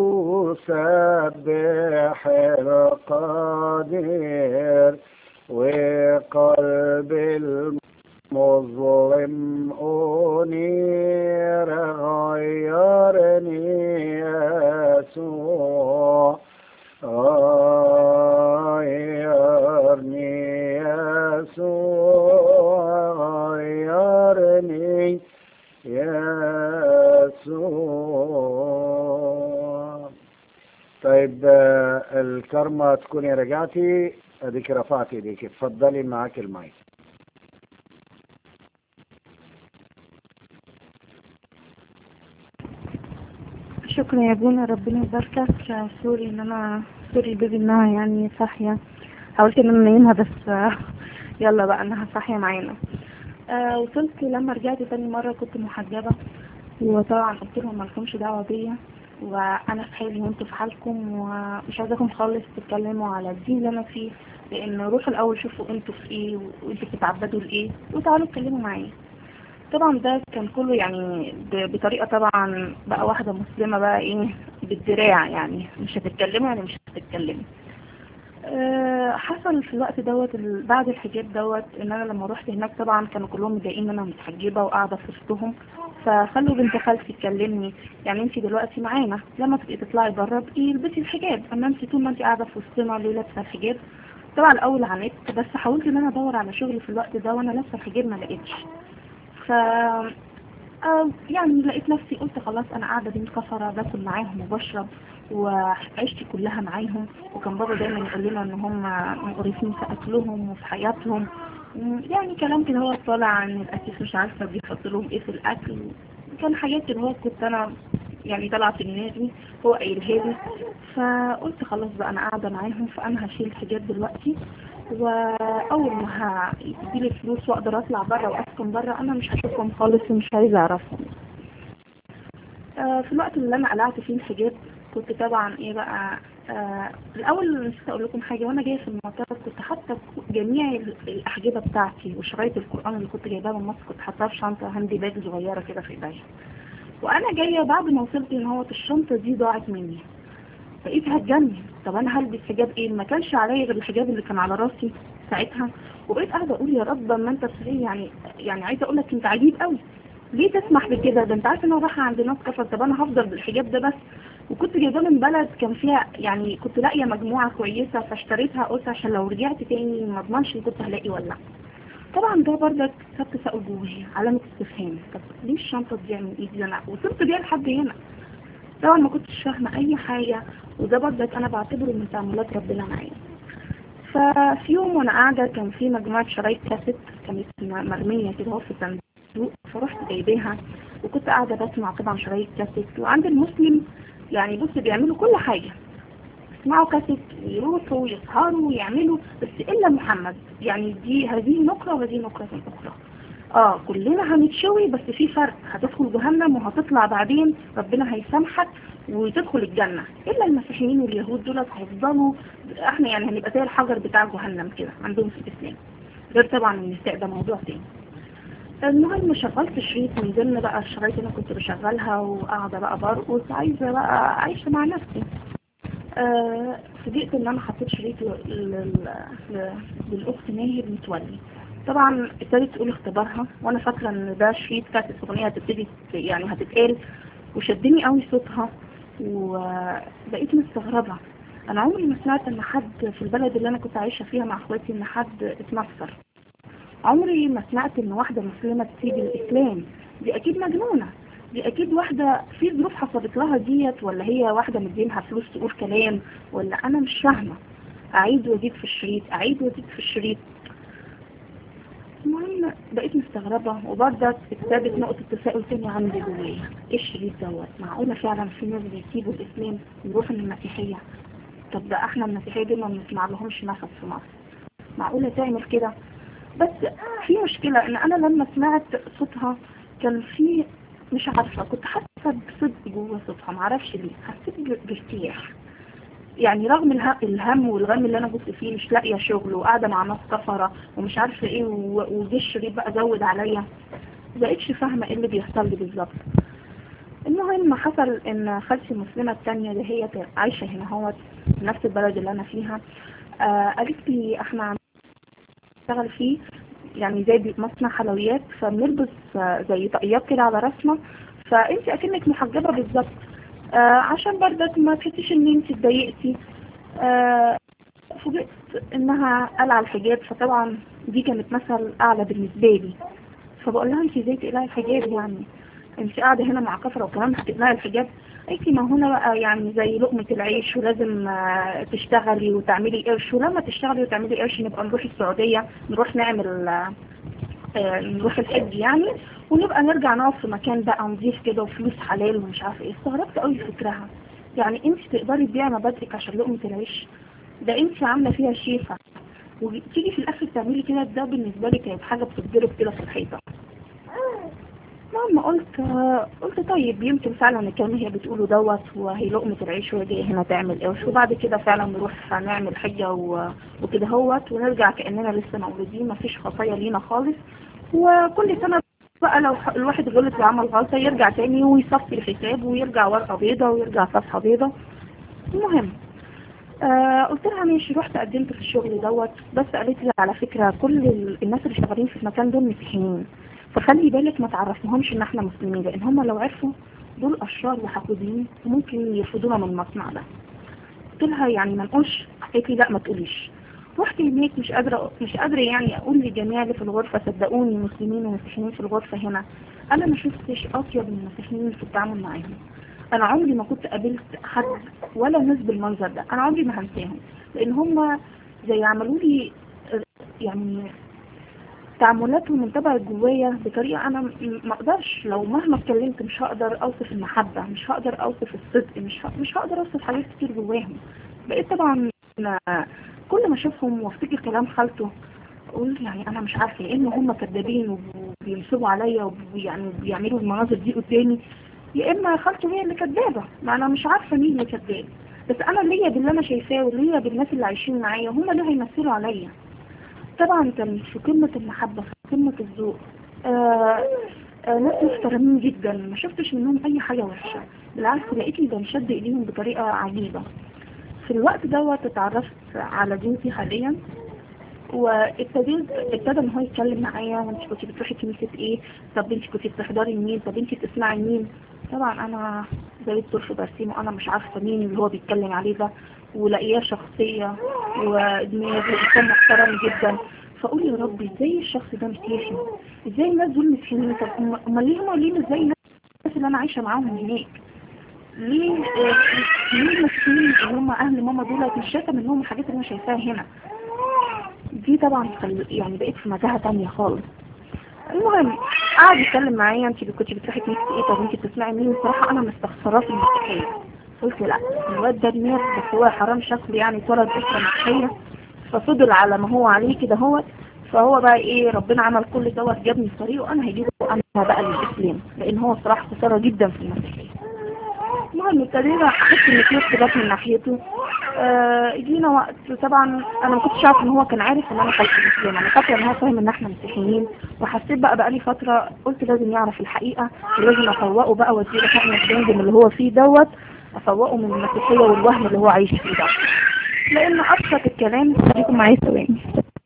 يسبح القدير وقلب المظلم أنير غيرني يسوع غيرني يسوع غيرني يسوع طيب آه، الكرمة تكوني رجعتي اديك رفعتي ايديك اتفضلي معاك المايك شكرا يا بونا ربنا يباركك آه، سوري ان انا سوري البيبي انها يعني صاحية حاولت ان انا انيمها بس آه، يلا بقى انها صاحية معانا آه وصلت لما رجعت تاني مرة كنت محجبة وطبعا قلت لهم مالكمش دعوة بيا وانا في حالي وانتوا في حالكم ومش عايزاكم خالص تتكلموا على الدين اللي انا فيه لان روحوا الاول شوفوا انتوا في ايه وانتوا بتتعبدوا لايه وتعالوا اتكلموا معايا طبعا ده كان كله يعني ب- بطريقة طبعا بقى واحدة مسلمة بقى ايه بالدراع يعني مش هتتكلمي يعني مش هتتكلمي أه حصل في الوقت دوت ال- بعد الحجاب دوت ان انا لما رحت هناك طبعا كانوا كلهم متضايقين ان انا متحجبه وقاعده في وسطهم فخلوا بنت خالتي تكلمني يعني انت دلوقتي معانا لما تبقي تطلعي بره بقي البسي الحجاب اما انت طول ما انت قاعده في وسطنا ليه لابسه الحجاب طبعا الاول عانيت بس حاولت ان انا ادور على شغل في الوقت ده وانا لابسه الحجاب ما لقيتش ف آه، يعني لقيت نفسي قلت خلاص انا قاعده بين كفره باكل معاهم وبشرب وعيشتي كلها معاهم وكان بابا دايما يقول لنا ان هم مقرفين في اكلهم وفي حياتهم مم، يعني كلام كده هو طالع عن الأسيس مش عارفة بيحط لهم ايه في الأكل كان حاجات كده هو كنت أنا يعني طالعة في دماغي هو قايلها لي فقلت خلاص بقى أنا قاعدة معاهم فأنا هشيل الحجاب دلوقتي وأول ما هيديلي فلوس وأقدر أطلع بره وأسكن بره أنا مش هشوفهم خالص ومش عايزة أعرفهم آه، في الوقت اللي أنا قلعت فيه الحجاب كنت طبعا ايه بقى آه الاول نسيت اقول لكم حاجه وانا جايه في المطار كنت حاطه جميع ال- الاحجبه بتاعتي وشرايط القران اللي كنت جايباها من مصر كنت حاطاها في شنطه هاندي باج صغيره كده في ايديا وانا جايه بعد ما وصلت ان هو الشنطه دي ضاعت مني بقيت هتجنن طب انا هلبس حجاب ايه ما كانش عليا غير الحجاب اللي كان على راسي ساعتها وبقيت قاعده اقول يا رب ما انت صحيح يعني يعني عايزه اقول لك انت عجيب قوي ليه تسمح بكده ده انت عارف ان انا رايحه عند ناس كفر طب انا هفضل بالحجاب ده بس وكنت جايباه من بلد كان فيها يعني كنت لاقيه مجموعه كويسه فاشتريتها قلت عشان لو رجعت تاني ما اضمنش ان كنت هلاقي ولا لا طبعا ده برضك ساب تساؤل جوايا علامه استفهام طب ليه الشنطه تضيع من ايدي انا وصلت بيها لحد هنا طبعا ما كنتش فاهمه اي حاجه وده برضك انا بعتبره من تعاملات ربنا معايا ففي يوم وانا قاعده كان في مجموعه شرايط كاسيت كانت مرميه كده اهو في صندوق فرحت جايباها وكنت قاعده بسمع طبعا شرايط كاسيت وعند المسلم يعني بص بيعملوا كل حاجه يسمعوا كاسيت يروحوا يسهروا يعملوا بس الا محمد يعني دي هذه نقره وهذه نقره اخرى اه كلنا هنتشوي بس في فرق هتدخل جهنم وهتطلع بعدين ربنا هيسامحك وتدخل الجنة الا المسيحيين واليهود دول هيفضلوا احنا يعني هنبقى زي الحجر بتاع جهنم كده عندهم في الاسلام غير طبعا النساء ده موضوع تاني المهم شغلت شريط من ضمن بقى الشرايط اللي انا كنت بشغلها وقاعدة بقى برقص عايزة بقى عايشة مع نفسي آه، فوجئت ان انا حطيت شريط ل- لل- ل- للاخت ماهر متولي طبعا ابتدت تقول اختبارها وانا فاكره ان ده شريط كانت الاغنيه هتبتدي ت- يعني هتتقال وشدني قوي صوتها وبقيت مستغربه انا عمري ما سمعت ان حد في البلد اللي انا كنت عايشه فيها مع اخواتي ان حد اتنصر عمري ما سمعت ان واحده مسلمه تسيب الاسلام دي اكيد مجنونه دي اكيد واحده في ظروف حصلت لها ديت ولا هي واحده مدينها فلوس تقول كلام ولا انا مش فاهمه اعيد وازيد في الشريط اعيد وازيد في الشريط المهم بقيت مستغربة وبرضك ابتدت نقطة تساؤل تاني عندي جوايا ايه الشريط دوت معقولة فعلا في ناس بيسيبوا الاسلام ويروحوا للمسيحية طب ده احنا المسيحية دي ما بنسمع لهمش نفس في مصر معقولة تعمل كده بس في مشكلة ان انا لما سمعت صوتها كان في مش عارفة كنت حاسة بصدق جوه صوتها معرفش ليه حسيت ب- بارتياح يعني رغم اله- الهم والغم اللي انا كنت فيه مش لاقيه شغل وقاعده مع ناس كفره ومش عارفه ايه و- وجه الشريط بقى زود عليا مبقتش فاهمه ايه اللي بيحصل لي بالظبط المهم حصل ان خالتي المسلمه الثانيه اللي هي كانت عايشه هنا هو في نفس البلد اللي انا فيها آه قالت لي احنا بنشتغل فيه يعني زي مصنع حلويات فبنلبس آه، زي طاقيات كده على راسنا فانت اكنك محجبه بالظبط آه عشان برضك ما تحسيش ان انت اتضايقتي آه فوجئت انها قلع الحجاب فطبعا دي كانت مثل اعلى بالنسبه لي فبقول لها انت ازاي تقلعي الحجاب يعني انت قاعده هنا مع كفره وكمان هتقلعي الحجاب قالت لي ما هنا بقى يعني زي لقمه العيش ولازم آه، تشتغلي وتعملي قرش ولما تشتغلي وتعملي قرش نبقى نروح السعوديه نروح نعمل آه، آه، نروح الحج يعني ونبقى نرجع نقف في مكان بقى نضيف كده وفلوس حلال ومش عارفه ايه استغربت قوي فكرها يعني انت تقدري تبيعي مبادئك عشان لقمه العيش ده انت عامله فيها شيفه وتيجي في الاخر تعملي كده ده بالنسبه لي كانت حاجه بتتضرب كده في الحيطه المهم قلت قلت طيب يمكن فعلا الكلام هي بتقوله دوت وهي لقمة العيش وهي جاية هنا تعمل قرش وبعد كده فعلا نروح نعمل حجة و- وكده هوت ونرجع كأننا لسه مولودين مفيش خطايا لينا خالص وكل سنة بقى لو ح- الواحد غلط وعمل غلطة يرجع تاني ويصفي الحساب ويرجع ورقة بيضة ويرجع صفحة بيضة المهم آه قلت لها ماشي رحت قدمت في الشغل دوت بس قالت لي على فكرة كل ال- الناس اللي شغالين في المكان دول مسيحيين فخلي بالك ما تعرفوهمش ان احنا مسلمين لان هم لو عرفوا دول اشرار وحقودين وممكن يرفضونا من المصنع ده قلت لها يعني ما نقولش قالت لي لا ما تقوليش رحت هناك مش قادرة مش قادرة يعني اقول لجميع اللي في الغرفة صدقوني مسلمين ومسيحيين في الغرفة هنا انا ما شفتش اطيب من المسيحيين في التعامل معاهم انا عمري ما كنت قابلت حد ولا ناس بالمنظر ده انا عمري ما هنساهم لان هم زي عملوا لي يعني تعاملاتهم انتبهت جوايا بطريقة انا م- ما اقدرش لو مهما اتكلمت مش هقدر اوصف المحبة مش هقدر اوصف الصدق مش ه- مش هقدر اوصف حاجات كتير جواهم بقيت طبعا كل ما اشوفهم وافتكر كلام خالته اقول يعني انا مش عارفه يا اما هم كدابين وبينصبوا عليا ويعني بيعملوا المناظر دي قدامي يا اما خالته هي اللي كدابه ما انا مش عارفه مين اللي كداب بس انا ليا باللي انا شايفاه وليا بالناس اللي عايشين معايا هم اللي هيمثلوا عليا طبعا كان في قمه المحبه في قمه الذوق آه آه ناس محترمين جدا ما شفتش منهم اي حاجه وحشه بالعكس لقيتني بنشد ايديهم بطريقه عجيبه في الوقت دوت اتعرفت على جوزي حاليا وابتديت ابتدى ان هو يتكلم معايا وانت كنت بتروحي كنيسه ايه طب انت كنت بتحضري مين طب انت بتسمعي مين طبعا انا زي الدور في برسيم وانا مش عارفه مين اللي هو بيتكلم عليه ده ولاقياه شخصيه ودماغ وانسان محترم جدا فاقول يا ربي ازاي الشخص ده مسيحي ازاي الناس دول مسيحيين طب أم- امال ليه هم ليه ازاي الناس اللي انا عايشه معاهم هناك ليه آه، ليه المسيحيين اللي هم اهل ماما دول مش شايفه منهم الحاجات اللي انا شايفاها هنا دي طبعا خل... يعني بقيت في متاهة تانية خالص المهم قعد يتكلم معايا انت كنت بتروحي كنيسة ايه طب انت بتسمعي مين بصراحة انا مستخسراه في المسيحية قلت لا الواد ده دماغ بس هو حرام شكله يعني اتولد اسرة مسيحية ففضل على ما هو عليه كده هو فهو بقى ايه ربنا عمل كل دوت جابني في طريقه انا هجيبه انا بقى للاسلام لان هو صراحة خسارة جدا في المسيحية المهم ابتدينا احس ان في ارتباط من ناحيته آه، جينا وقت طبعا انا ما كنتش عارف ان هو كان عارف ان انا خلف الاسلام انا فاكره ان هو فاهم ان احنا مسيحيين وحسيت بقى بقى لي فتره قلت لازم يعرف الحقيقه ولازم افوقه بقى واديله حقن الدنجم اللي هو فيه دوت افوقه من المسيحيه والوهم اللي هو عايش فيه ده لان ابسط الكلام خليكم معايا ثواني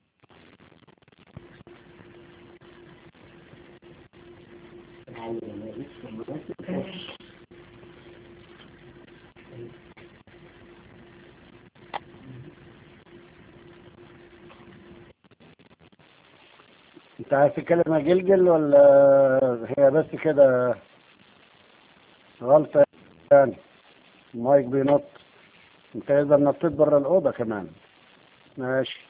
انت عايز تتكلم يا جلجل ولا هي بس كده غلطة يعني المايك بينط انت اذا نطيت بره الأوضة كمان ماشي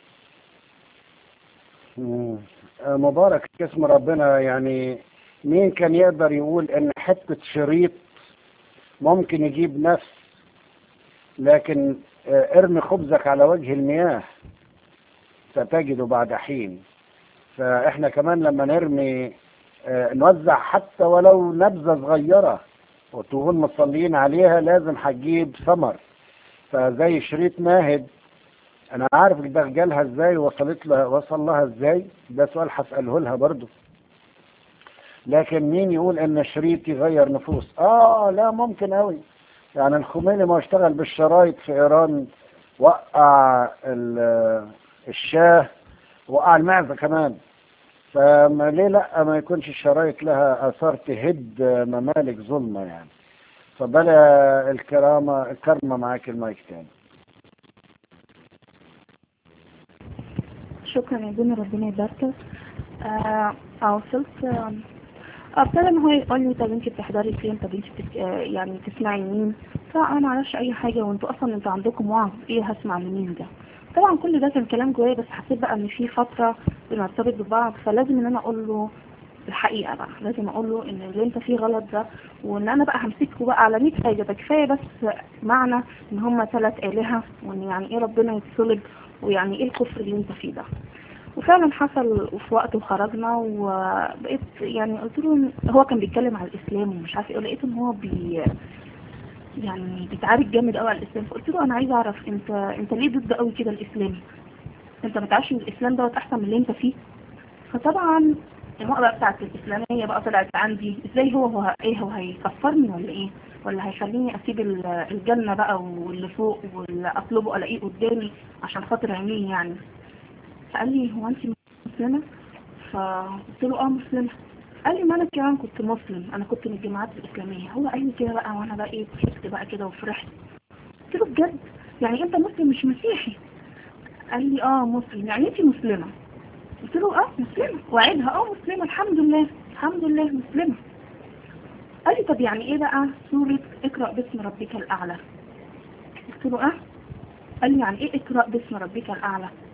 مم. آه، مبارك اسم ربنا يعني مين كان يقدر يقول ان حتة شريط ممكن يجيب نفس لكن آه، ارمي خبزك على وجه المياه ستجد بعد حين فاحنا كمان لما نرمي آه، نوزع حتى ولو نبذة صغيرة وتكون مصلين عليها لازم هتجيب ثمر فزي شريط ماهد انا عارف ده جالها ازاي وصلت لها وصل لها ازاي ده سؤال هسأله لها برضو لكن مين يقول ان الشريط يغير نفوس اه لا ممكن قوي يعني الخميني ما اشتغل بالشرايط في ايران وقع ال- الشاه وقع المعزة كمان فما ليه لا ما يكونش الشرايط لها اثار تهد ممالك ظلمة يعني فبلا الكرامة الكرمة معاك المايك تاني شكرا يا دنيا ربنا يباركك آه آه، وصلت آه، ابتدى ان هو يقول لي طب انت بتحضري فين طب انت بتك... آه، يعني تسمعي مين فانا ما اعرفش اي حاجه وانتوا اصلا انتوا عندكم وعظ ايه هسمع لمين ده طبعا كل ده كان كلام جوايا بس حسيت بقى ان في فتره بنرتبط ببعض فلازم ان انا اقول له الحقيقه بقى لازم اقول له ان اللي انت فيه غلط ده وان انا بقى همسكه بقى على 100 حاجه ده كفايه بس معنى ان هم ثلاث الهه وان يعني ايه ربنا يتصلب ويعني ايه الكفر اللي انت فيه ده وفعلا حصل وفي وقت وخرجنا وبقيت يعني قلت له إن- هو كان بيتكلم على الاسلام ومش عارف ايه لقيت ان هو بي يعني بيتعارك جامد قوي على الاسلام فقلت له انا عايزه اعرف انت انت ليه ضد قوي كده الاسلام انت ما تعرفش ان الاسلام دوت احسن من اللي انت فيه فطبعا المقبره بتاعت الاسلاميه بقى طلعت عندي ازاي هو هو ايه هو هيكفرني ولا ايه ولا هيخليني اسيب ال- الجنه بقى واللي فوق واللي اطلبه الاقيه قدامي عشان خاطر عينيه يعني فقال لي هو انت مسلمة فقلت له اه مسلمة قال لي ما انا كمان كنت مسلم انا كنت من الجماعات الاسلامية هو قال لي كده بقى وانا بقى ايه ضحكت بقى كده وفرحت قلت له بجد يعني انت مسلم مش مسيحي قال لي اه مسلم يعني انت مسلمة قلت له اه مسلمة وعيدها اه مسلمة الحمد لله الحمد لله مسلمة قال لي طب يعني ايه بقى سورة اقرأ باسم ربك الاعلى قلت له اه قال لي يعني ايه اقرأ باسم ربك الاعلى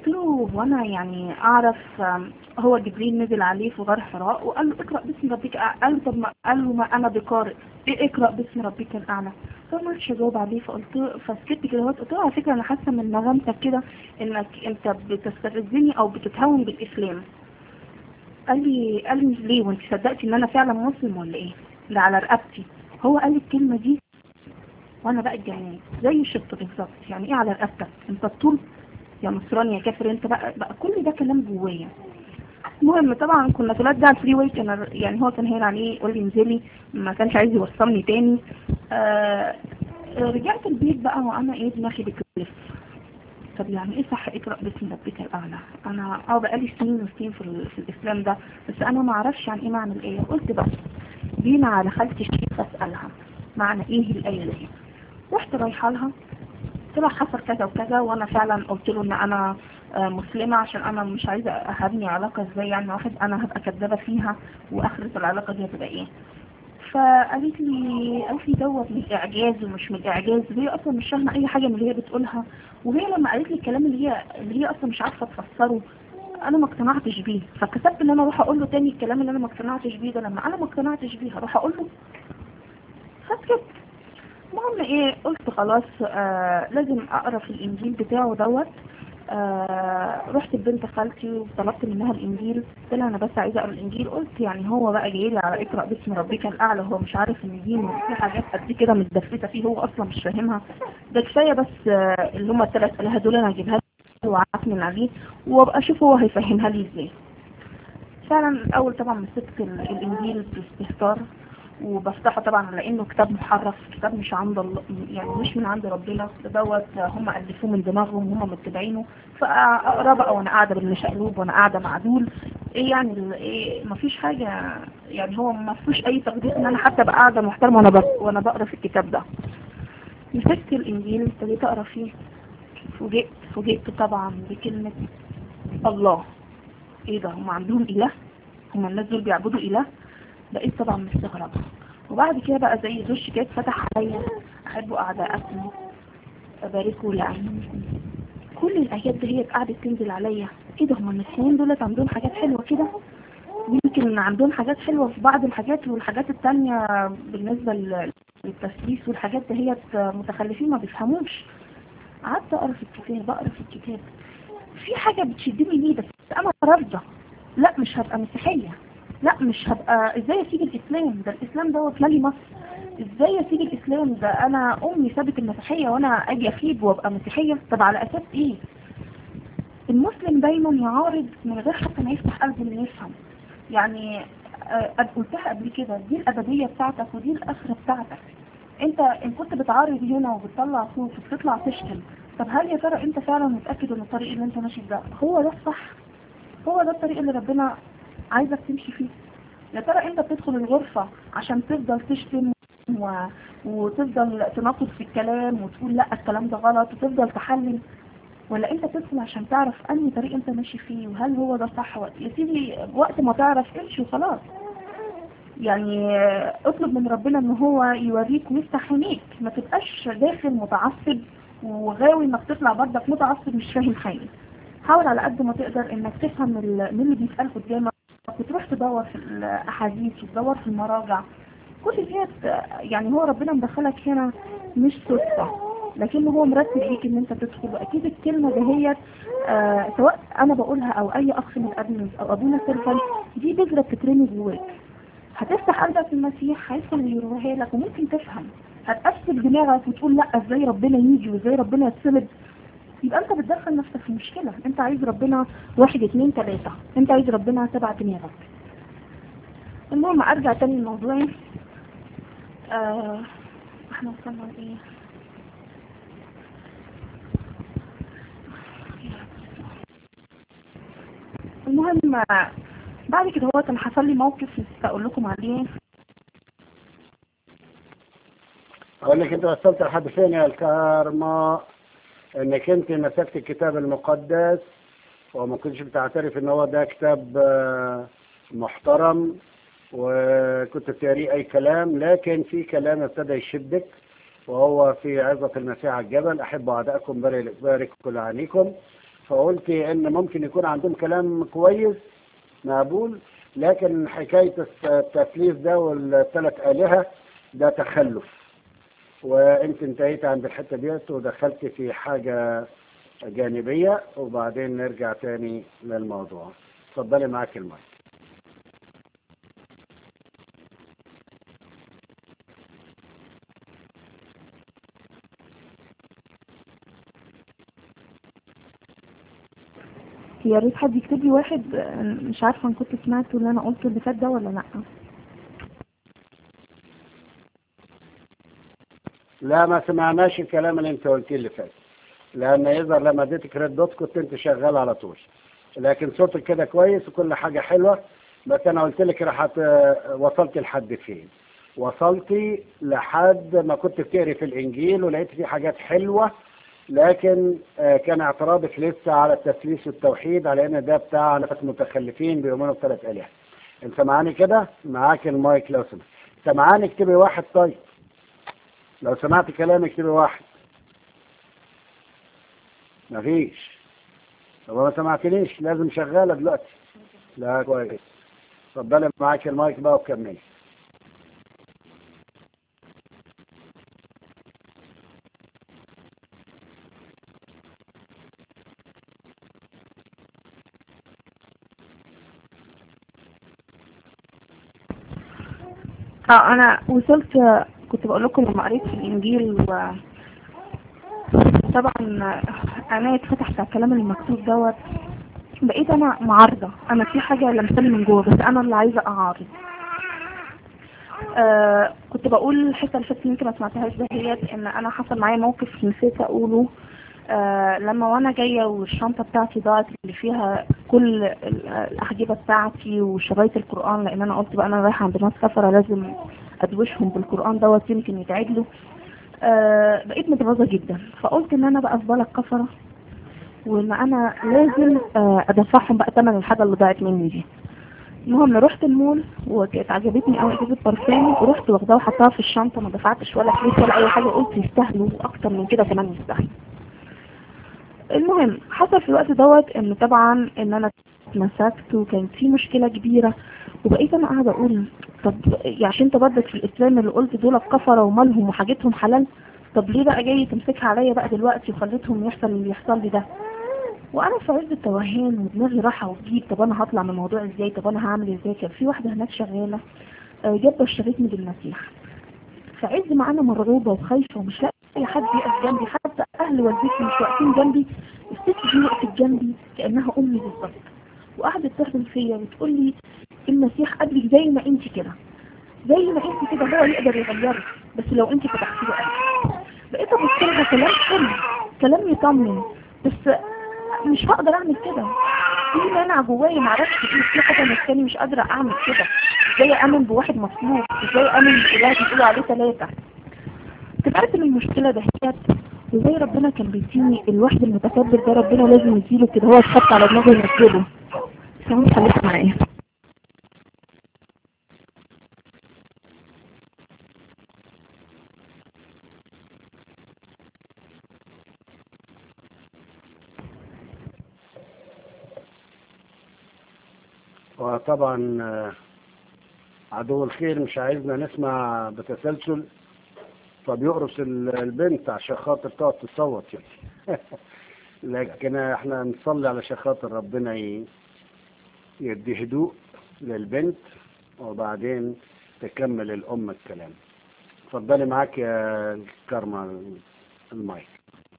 قلت له وانا يعني اعرف آم، هو جبريل نزل عليه في غار حراء وقال له اقرا باسم ربك الأعلى. قال له طب ما قال له ما انا بقارئ ايه اقرا باسم ربك الاعلى فما عرفتش اجاوب عليه فقلت له فسكت كده قلت له على فكره انا حاسه من نغمتك كده انك انت بتستفزني او بتتهون بالاسلام قال لي قال لي ليه وانت صدقتي ان انا فعلا مسلم ولا ايه ده على رقبتي هو قال لي الكلمه دي وانا بقى اتجننت زي الشط بالظبط يعني ايه على رقبتك انت الطول يا نصراني يا كافر انت بقى بقى كل ده كلام جوايا المهم طبعا كنا في الوقت ده على الفري واي كان يعني هو كان هين عليه يقول لي انزلي ما كانش عايز يوصلني تاني آه رجعت البيت بقى وانا ايه دماغي بتلف طب يعني ايه صح اقرا باسم ربك الاعلى انا اه بقالي سنين وسنين في, ال- في الاسلام ده بس انا ما اعرفش عن ايه معنى الايه قلت بس بينا على خالتي الشيخ اسالها معنى ايه الايه دي رحت رايحه لها طلع حصل كذا وكذا وانا فعلا قلت له ان انا آه، مسلمة عشان انا مش عايزة هبني علاقة ازاي يعني واحد انا هبقى كدابة فيها واخرة العلاقة دي هتبقى ايه فقالت لي قالت لي دوت من الاعجاز ومش من الاعجاز وهي اصلا مش فاهمة اي حاجة من اللي هي بتقولها وهي لما قالت لي الكلام اللي هي اللي هي اصلا مش عارفة تفسره انا ما اقتنعتش بيه فكسبت ان انا اروح اقول له تاني الكلام اللي انا ما اقتنعتش بيه ده لما انا ما اقتنعتش بيه هروح اقول له فسكت المهم ايه قلت خلاص آه لازم اقرا في الانجيل بتاعه دوت آه رحت لبنت خالتي وطلبت منها الانجيل قلت لها انا بس عايزه اقرا الانجيل قلت يعني هو بقى جاي لي على اقرا باسم ربك الاعلى هو مش عارف ان دي في حاجات قد كده متدفته فيه هو اصلا مش فاهمها ده كفايه بس آه اللي هم الثلاث اله دول انا هجيبها له وعافن عليه وابقى اشوف هو هيفهمها لي ازاي فعلا الاول طبعا مسكت ال- الانجيل باستهتار وبفتحه طبعا على انه كتاب محرف كتاب مش عند الله يعني مش من عند ربنا ده دوت هم الفوه من دماغهم هم متبعينه فاقرا بقى وانا قاعده بالمشقلوب وانا قاعده مع دول ايه يعني ال- ايه مفيش حاجه يعني هو ما فيهوش اي تقدير ان انا حتى ابقى قاعده محترمه وانا بق- وانا بقرا في الكتاب ده مسكت الانجيل ابتديت اقرا فيه فوجئت فوجئت طبعا بكلمه الله ايه ده هم عندهم اله هم الناس دول بيعبدوا اله بقيت طبعا مستغربة وبعد كده بقى زي دش كده فتح عليا احب اعداءكم اباركوا لعينكم كل الايات دي هي قعدت تنزل عليا ايه ده هم المسيحيين دولت عندهم حاجات حلوة كده يمكن عندهم حاجات حلوة في بعض الحاجات والحاجات التانية بالنسبة لل- للتسليس والحاجات دهيت متخلفين ما بيفهموش قعدت اقرا في الكتاب اقرا في الكتاب في حاجة بتشدني ليه بس انا رافضة لا مش هبقى مسيحية لا مش هبقى ازاي اسيب الاسلام ده الاسلام دوت مالي مصر ازاي اسيب الاسلام ده انا امي سابت المسيحية وانا اجي اخيب وابقى مسيحية طب على اساس ايه المسلم دايما يعارض من غير حتى ما يفتح قلبه انه يفهم يعني آه، قلتها قبل كده دي الابدية بتاعتك ودي الاخرة بتاعتك انت ان كنت بتعارض هنا وبتطلع صوت وبتطلع تشتم طب هل يا ترى انت فعلا متأكد ان الطريق اللي انت ماشي ده هو ده الصح هو ده الطريق اللي ربنا عايزك تمشي فيه يا ترى انت بتدخل الغرفة عشان تفضل تشتم و... وتفضل تناقض في الكلام وتقول لا الكلام ده غلط وتفضل تحلل ولا انت تدخل عشان تعرف انهي طريق انت ماشي فيه وهل هو ده صح ولا يا سيدي وقت ما تعرف امشي وخلاص يعني اطلب من ربنا ان هو يوريك ويفتح عينيك ما تبقاش داخل متعصب وغاوي انك تطلع بردك متعصب مش فاهم حاجه حاول على قد ما تقدر انك تفهم ال- من اللي بيتقال قدامك وتروح تدور في الاحاديث وتدور في المراجع كل ديت يعني هو ربنا مدخلك هنا مش صدفه لكن هو مرتب ليك ان انت تدخل واكيد الكلمه دهيت آه سواء انا بقولها او اي اخ من الادمنز او ابونا سيرفن دي بذره بتترمي جواك هتفتح قلبك المسيح هيدخل ويروها لك وممكن تفهم هتقفل دماغك وتقول لا ازاي ربنا يجي وازاي ربنا يتصلب يبقى انت بتدخل نفسك في مشكلة انت عايز ربنا واحد اتنين تلاتة انت عايز ربنا سبع دماغك المهم ارجع تاني لموضوعي آه احنا وصلنا لايه المهم بعد كده هو كان حصل لي موقف نسيت اقول لكم عليه اقول لك انت وصلت لحد فين يا الكارما انك انت مسكت الكتاب المقدس وما كنتش بتعترف ان هو ده كتاب آه، محترم وكنت بتقريه اي كلام لكن في كلام ابتدى يشدك وهو في عظة المسيح على الجبل احبوا اعدائكم بارك بارك كل عنيكم فقلت ان ممكن يكون عندهم كلام كويس مقبول لكن حكاية التثليث ده والثلاث آلهة ده تخلف وانت انتهيت عند الحتة ديت ودخلت في حاجة جانبية وبعدين نرجع تاني للموضوع اتفضلي معاك المايك يا ريت حد يكتب لي واحد مش عارفه ان كنت سمعته اللي انا قلته اللي فات ده ولا لا لا ما سمعناش الكلام اللي انت قلتيه اللي فات لان يظهر لما اديتك ريد دوت كنت انت شغال على طول لكن صوتك كده كويس وكل حاجه حلوه بس انا قلت لك راح وصلت لحد فين وصلتي لحد ما كنت بتقري في الانجيل ولقيت فيه حاجات حلوه لكن آه، كان اعتراضك لسه على التثليث والتوحيد على ان ده بتاع ناس متخلفين بيؤمنوا بثلاث الهه انت معاني كده معاك المايك لو سمحت سمعاني اكتبي واحد طيب لو سمعت كلامي اكتبي واحد مفيش طب ما سمعتنيش لازم شغاله دلوقتي لا كويس اتفضلي معاك المايك بقى وكملي اه انا وصلت كنت بقول لكم لما قريت في الانجيل و طبعا انا اتفتحت على الكلام المكتوب دوت بقيت انا معارضة انا في حاجة لمساني من جوه بس انا اللي عايزة اعارض آه كنت بقول الحته اللي فاتت يمكن ما سمعتهاش دهيت ان انا حصل معايا موقف نسيت اقوله آه لما وانا جايه والشنطه بتاعتي ضاعت اللي فيها كل ال- الاحجبه بتاعتي وشرايط القران لان انا قلت بقى انا رايحه عند ناس سفره لازم ادوشهم بالقران دوت يمكن يتعدلوا آه بقيت متغاظه جدا فقلت ان انا بقى في بالك كفره وان انا لازم آه ادفعهم بقى ثمن الحاجه اللي ضاعت مني دي المهم رحت المول وكانت عجبتني قوي اجيب برفان ورحت واخداها وحطها في الشنطه ما دفعتش ولا فلوس ولا اي حاجه قلت يستاهلوا اكتر من كده كمان يستاهلوا المهم حصل في الوقت دوت ان طبعا ان انا اتمسكت وكانت في مشكله كبيره وبقيت انا قاعده اقول طب يعني عشان انت برضك في الاسلام اللي قلت دول كفره ومالهم وحاجتهم حلال طب ليه بقى جاي تمسكها عليا بقى دلوقتي وخليتهم يحصل اللي يحصل لي ده وانا في عز التوهان ودماغي راحه وتجيب طب انا هطلع من الموضوع ازاي طب انا هعمل ازاي كان في واحده هناك شغاله آه، جت بشرتني بالمسيح في عز ما انا مرعوبه وخايفه ومش لاقي حد يقف جنبي حتى اهل والدتي مش واقفين جنبي الست دي وقفت جنبي كانها امي بالظبط وقعدت تحضن فيا وتقول لي المسيح قبلك زي ما انت كده زي ما انت كده هو يقدر يغيرك بس لو انت فتحتي له قلبك بقيت ابص لها كلام حلو كلام يطمن بس مش هقدر اعمل كده في مانع جوايا معرفش ايه في حاجه مكاني مش قادره اعمل كده ازاي امن بواحد مصلوب ازاي امن باله بيقولوا عليه ثلاثه طلعت من المشكله دهيت وزي ربنا كان بيديني الواحد المتكبر ده ربنا لازم يديله كده هو اتحط على دماغه ينزله سامي خليك معايا وطبعا آه، عدو الخير مش عايزنا نسمع بتسلسل فبيقرص ال- البنت عشان خاطر تقعد تصوت يعني لكن احنا نصلي علشان خاطر ربنا ي- يدي هدوء للبنت وبعدين تكمل الأم الكلام اتفضلي معاك يا كارما المايك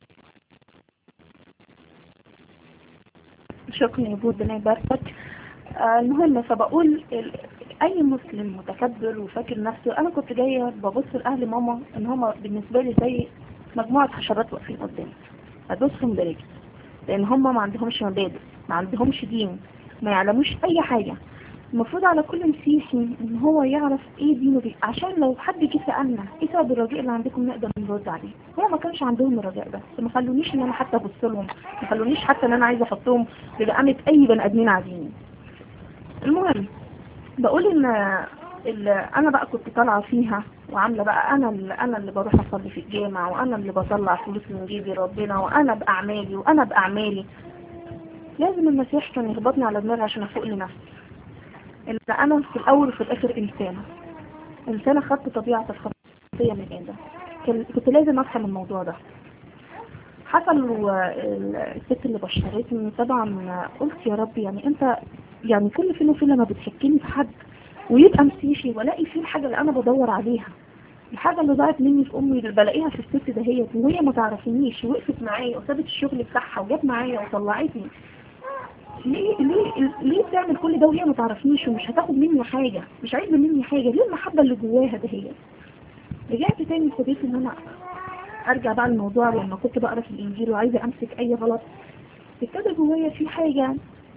شكرا يا بود ربنا يباركك آه، المهم فبقول ال- اي مسلم متكبر وفاكر نفسه انا كنت جايه ببص لاهل ماما ان هما بالنسبه لي زي مجموعه حشرات واقفين قدامي ادوسهم برجلي لان هما ما عندهمش مبادئ ما عندهمش دين ما يعلموش اي حاجه المفروض على كل مسيحي ان هو يعرف ايه دينه دي عشان لو حد جه سالنا ايه سبب الرجاء اللي عندكم نقدر نرد عليه هو ما كانش عندهم الرجاء ده فما خلونيش ان انا حتى ابص لهم ما خلونيش حتى ان انا عايزه احطهم بمقامه اي بني ادمين عاديين المهم بقول ان ال- انا بقى كنت طالعه فيها وعامله بقى انا اللي انا اللي بروح اصلي في الجامع وانا اللي بطلع فلوس من جيبي ربنا وانا باعمالي وانا باعمالي لازم المسيح كان يخبطني على دماغي عشان افوق لنفسي ان انا في الاول وفي الاخر انسانه انسانه خدت طبيعه الخطيه من ادم كان- كنت لازم افهم الموضوع ده حصل والست اللي بشرتني طبعا قلت يا رب يعني انت يعني كل فين وفين لما بتحكيني في حد ويبقى مسيحي والاقي فيه الحاجه اللي انا بدور عليها الحاجه اللي ضاعت مني في امي اللي بلاقيها في الست دهيت وهي ما تعرفنيش وقفت معايا وسابت الشغل بتاعها وجت معايا وطلعتني ليه ليه ليه بتعمل كل ده وهي ما تعرفنيش ومش هتاخد مني حاجه مش عايزه مني حاجه ليه المحبه اللي جواها دهيت رجعت تاني ابتديت ان انا ارجع بقى الموضوع لما كنت بقرا في الانجيل وعايزه امسك اي غلط ابتدى جوايا في حاجه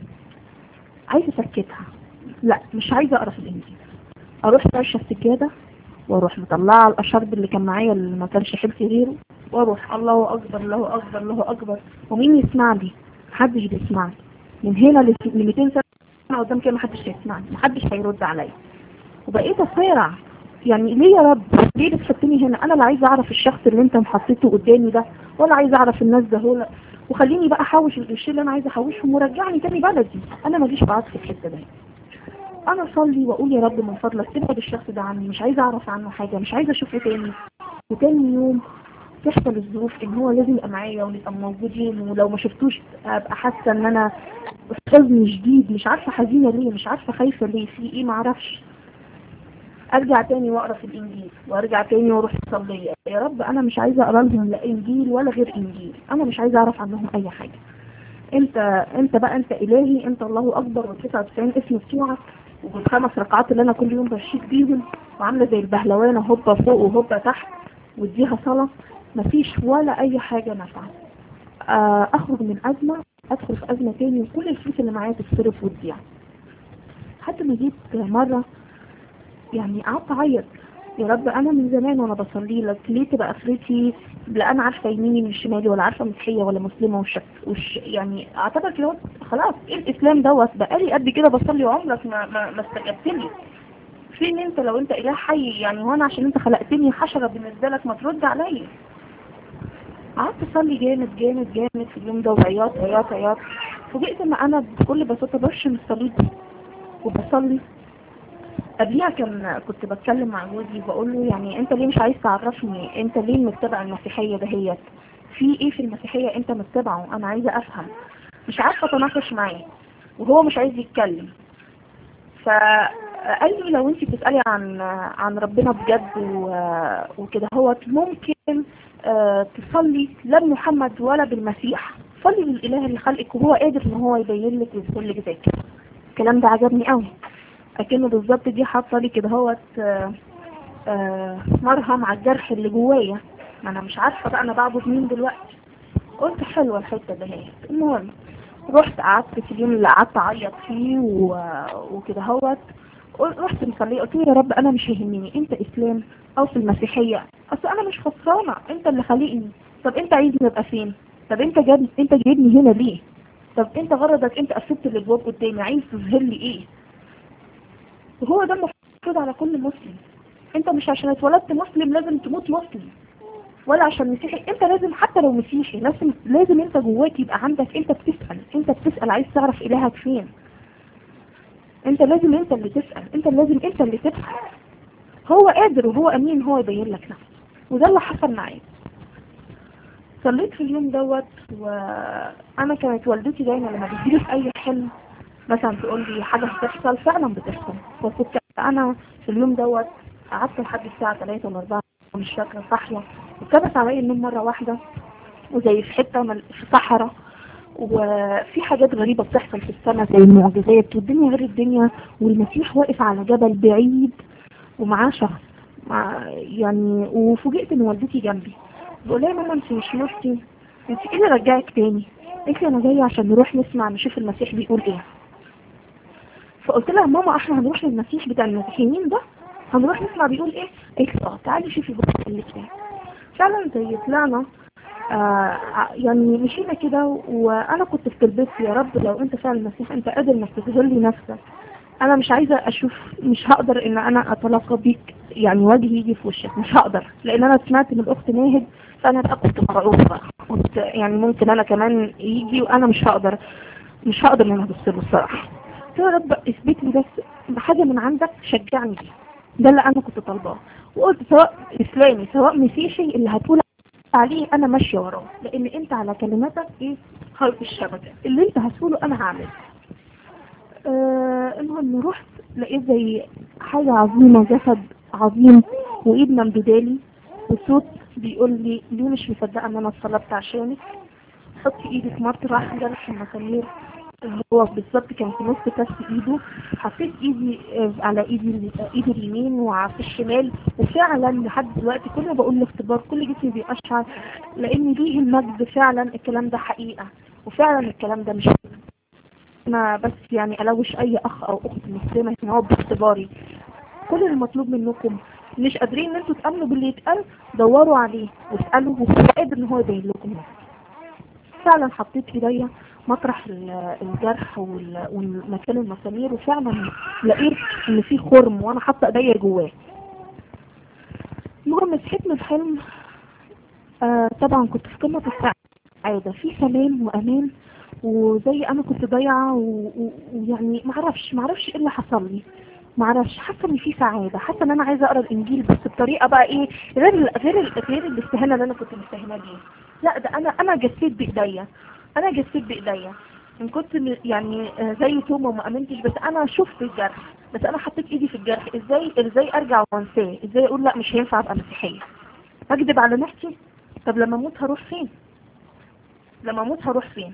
عايزه اسكتها لا مش عايزه اقرا في الانجيل اروح فرشه السجاده واروح مطلعه الاشرب اللي كان معايا اللي ما كانش حبسي غيره واروح الله اكبر الله اكبر الله اكبر ومين يسمع لي محدش بيسمعني من هنا ل 200 سنه قدام كده محدش هيسمعني محدش هيرد عليا وبقيت اصارع يعني ليه يا رب ليه بتحطني هنا انا لا عايزه اعرف الشخص اللي انت محطيته قدامي ده ولا عايزه اعرف الناس ده هو وخليني بقى احوش القرشين اللي انا عايزه احوشهم ورجعني تاني بلدي انا ماليش بعض في الحته دي انا اصلي واقول يا رب من فضلك ابعد الشخص ده عني مش عايزه اعرف عنه حاجه مش عايزه اشوفه تاني وتاني يوم تحصل الظروف ان هو لازم يبقى معايا ونبقى موجودين ولو ما شفتوش ابقى حاسه ان انا في حزن شديد مش عارفه حزينه ليه مش عارفه خايفه ليه في ايه معرفش ارجع تاني واقرا في الانجيل وارجع تاني واروح اصلي يا رب انا مش عايزه اقرا لهم لا انجيل ولا غير انجيل انا مش عايزه اعرف عنهم اي حاجه انت انت بقى انت الهي انت الله اكبر وال99 اسم بتوعك وبالخمس ركعات اللي انا كل يوم بشيك بيهم وعامله زي البهلوانه هوبا فوق وهوبا تحت واديها صلاه مفيش ولا اي حاجه نافعه آه، اخرج من ازمه ادخل في ازمه تاني وكل الفلوس اللي معايا تتصرف وتضيع حتى ما جيت مره يعني قعدت اعيط يا رب انا من زمان وانا بصلي لك ليه تبقى اخرتي لا انا عارفه يميني من شمالي ولا عارفه مسيحيه ولا مسلمه وش, وش يعني اعتبر كده خلاص ايه الاسلام دوت بقالي قد كده بصلي وعمرك ما ما, ما استجبت لي فين انت لو انت اله حي يعني وانا عشان انت خلقتني حشره بالنسبه لك ما ترد عليا قعدت اصلي جامد جامد جامد في اليوم ده وعياط عياط عياط فوجئت ان انا بكل بساطه برشم الصليب وبصلي قبليها كان كنت بتكلم مع جوزي بقول له يعني انت ليه مش عايز تعرفني انت ليه متبع المسيحيه دهيت في ايه في المسيحيه انت متبعه انا عايزه افهم مش عارفه اتناقش معاه وهو مش عايز يتكلم فقال لي لو انت بتسالي عن عن ربنا بجد و- وكده هو ممكن آه، تصلي لا بمحمد ولا بالمسيح صلي للاله اللي خلقك وهو قادر ان هو يبين لك ويقول لك ذاك الكلام ده عجبني قوي اكنه بالظبط دي حاطه لي كده هوت آه، آه، مرهم على الجرح اللي جوايا ما انا مش عارفه بقى انا بعبد مين دلوقتي قلت حلوه الحته دهيت المهم رحت قعدت في اليوم اللي قعدت اعيط فيه و- وكده هوت قل- رحت مصليه قلت له يا رب انا مش يهمني انت اسلام او في المسيحيه اصل انا مش خسرانه انت اللي خالقني طب انت عايزني ابقى فين طب انت جاب انت جايبني هنا ليه طب انت غرضك انت قفلت اللي جواك قدامي عايز تظهر لي ايه وهو ده المفروض على كل مسلم انت مش عشان اتولدت مسلم لازم تموت مسلم ولا عشان مسيحي انت لازم حتى لو مسيحي لازم لازم انت جواك يبقى عندك انت بتسأل انت بتسأل عايز تعرف الهك فين انت لازم انت اللي تسأل انت لازم انت اللي تبحث هو قادر وهو امين هو يبين لك نفسه وده اللي حصل معايا صليت في اليوم دوت وانا كانت والدتي دايما لما بتجيلي في اي حلم مثلا تقول لي حاجه هتحصل فعلا بتحصل فكنت انا في اليوم دوت قعدت لحد الساعه 3 ولا 4 مش فاكره صاحيه وكبس عليا النوم مره واحده وزي في حته مل- في صحراء وفي حاجات غريبة بتحصل في السماء زي المعجزات والدنيا غير الدنيا والمسيح واقف على جبل بعيد ومعاه شخص مع يعني وفوجئت ان والدتي جنبي بقول لها يا ماما انت مش مفتي انت ايه اللي رجعك تاني قالت لي انا جايه عشان نروح نسمع نشوف المسيح بيقول ايه فقلت لها ماما احنا هنروح للمسيح بتاع المسيحيين ده هنروح نسمع بيقول ايه قالت لي اه تعالي شوفي بقى قال لك ايه فعلا زي طلعنا آه يعني مشينا كده وانا كنت في تلبيتي يا رب لو انت فعلا المسيح انت قادر انك تظهر لي نفسك انا مش عايزه اشوف مش هقدر ان انا اتلقى بيك يعني وجهي يجي في وشك مش هقدر لان انا سمعت من الاخت ناهد فانا بقى كنت مرعوبه بقى كنت يعني ممكن انا كمان يجي وانا مش هقدر مش هقدر ان انا ابص له الصراحه قلت له يا رب اثبت لي بس حاجه من عندك شجعني بيها ده اللي انا كنت طالباه وقلت سواء اسلامي سواء مسيحي اللي هتقول عليه انا ماشيه وراه لان انت على كلماتك ايه خلق الشبكه اللي انت هتقوله انا هعمله آه المهم رحت لقيت زي حاجه عظيمه جسد عظيم وايد ممدودالي وصوت بيقول لي ليه مش مصدقه ان انا اتصلبت عشانك حطي ايدك مطرح جرح المسامير هو بالظبط كان في نص كف ايده حطيت ايدي آه، على ايدي ال- ايدي اليمين وعلى الشمال وفعلا لحد دلوقتي كل ما بقول الاختبار كل جسمي بيقشعر لان ليه المجد فعلا الكلام ده حقيقه وفعلا الكلام ده مش انا بس يعني الوش اي اخ او اخت مسلمه هنا هو باختباري كل المطلوب منكم مش قادرين ان انتوا تامنوا باللي يتقال دوروا عليه واسالوا وهو قادر ان هو يبين لكم فعلا حطيت ايديا مطرح ال- الجرح وال- والمكان المسامير وفعلا لقيت ان في خرم وانا حاطه ايديا جواه المهم صحيت من الحلم آه طبعا كنت في قمه السعاده في سلام وامان وزي انا كنت ضايعه و- و- ويعني معرفش معرفش ايه اللي حصل لي معرفش حاسه ان في سعاده حاسه ان انا عايزه اقرا الانجيل بس بطريقه بقى ايه غير ال- غير ال- غير الاستهانه اللي انا كنت مستهانه بيه لا ده انا انا جسيت بايديا انا جسيت بايديا ان كنت م- يعني آه، زي توما وما امنتش بس انا شفت الجرح بس انا حطيت ايدي في الجرح ازاي ازاي ارجع وانساه ازاي اقول لا مش هينفع ابقى مسيحيه اكذب على نفسي طب لما اموت هروح فين لما اموت هروح فين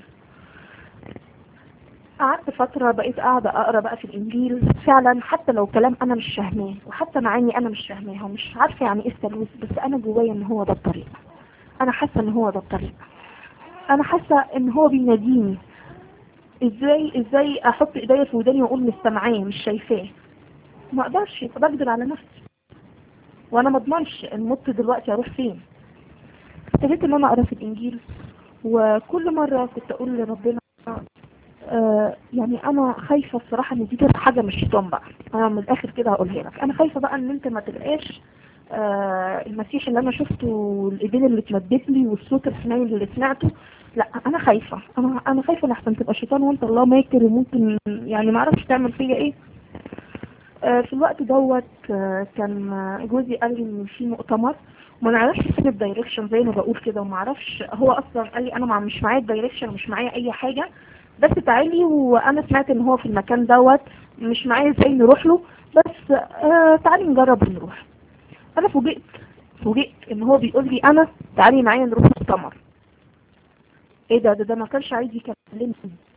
قعدت فترة بقيت قاعدة أقرأ بقى في الإنجيل فعلا حتى لو كلام أنا مش فاهماه وحتى معاني أنا مش فاهماها ومش عارفة يعني إيه الثالوث بس أنا جوايا إن هو ده الطريق أنا حاسة إن هو ده الطريق أنا حاسة إن هو بيناديني إزاي إزاي أحط إيديا في وداني وأقول مش سامعاه مش شايفاه ما أقدرش يبقى بكذب على نفسي وأنا ما أضمنش المت دلوقتي أروح فين ابتديت إن أنا أقرأ في الإنجيل وكل مرة كنت أقول لربنا آه يعني انا خايفة الصراحة ان دي تبقى حاجة مش شيطان بقى انا من الاخر كده هقولها لك انا خايفة بقى ان انت ما تبقاش آه المسيح اللي انا شفته والايدين اللي اتمدت لي والصوت الحنين اللي سمعته لا انا خايفة انا انا خايفة لحسن تبقى شيطان وانت الله ماكر وممكن يعني ما اعرفش تعمل فيا ايه آه في الوقت دوت آه كان آه، جوزي قال لي ان في مؤتمر وما نعرفش فين الدايركشن زي ما بقول كده وما اعرفش هو اصلا قال لي انا مع- مش معايا الدايركشن ومش معايا اي حاجه بس تعالي وانا سمعت ان هو في المكان دوت مش معايا ازاي نروح له بس آه تعالي نجرب نروح انا فوجئت فوجئت ان هو بيقول لي انا تعالي معايا نروح مؤتمر ايه ده ده, ده ما كانش عايز يكلمني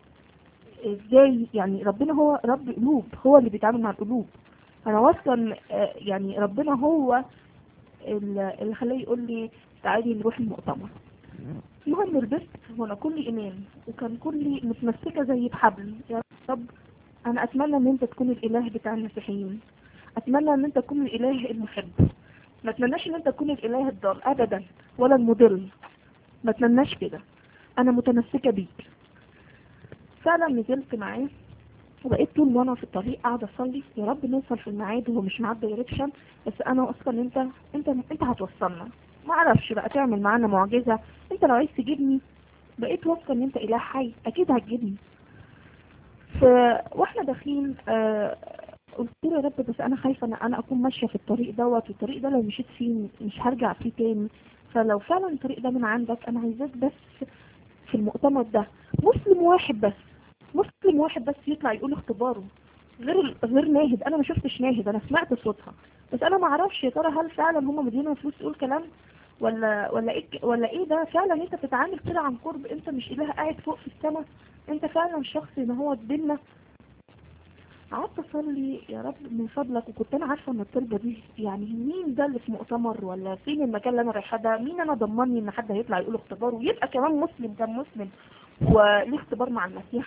ازاي يعني ربنا هو رب قلوب هو اللي بيتعامل مع القلوب انا اصلا آه، يعني ربنا هو اللي اللي خلاه يقول لي تعالي نروح المؤتمر المهم لبست وانا كلي ايمان وكان كلي متمسكه زي بحبل يا رب انا اتمنى ان انت تكون الاله بتاع المسيحيين اتمنى ان انت تكون الاله المحب ما اتمناش ان انت تكون الاله الضال ابدا ولا المضل ما اتمناش كده انا متمسكه بيك فعلا نزلت معاه وبقيت طول وانا في الطريق قاعده اصلي يا رب نوصل في الميعاد هو مش معاد دايركشن بس انا واثقه ان انت انت انت هتوصلنا ما اعرفش بقى تعمل معانا معجزه انت لو عايز تجيبني بقيت واثقه ان انت اله حي اكيد هتجيبني ف واحنا داخلين آه قلت له يا رب بس انا خايفه ان انا اكون ماشيه في الطريق دوت والطريق ده لو مشيت فيه مش هرجع فيه تاني فلو فعلا الطريق ده من عندك انا عايزاك بس في المؤتمر ده مسلم واحد بس مسلم واحد بس يطلع يقول اختباره غير غير ناهد انا ما شفتش ناهد انا سمعت صوتها بس انا ما اعرفش يا ترى هل فعلا هم مدينا فلوس تقول كلام ولا ولا ايه ولا ايه ده فعلا انت بتتعامل كده عن قرب انت مش اله قاعد فوق في السماء انت فعلا شخص ان هو بينا قعدت اصلي يا رب من فضلك وكنت انا عارفه ان الطلبه دي يعني مين ده اللي في مؤتمر ولا فين المكان اللي انا رايحاه ده مين انا ضمني ان حد هيطلع يقول اختبار ويبقى كمان مسلم كان مسلم وليه اختبار مع المسيح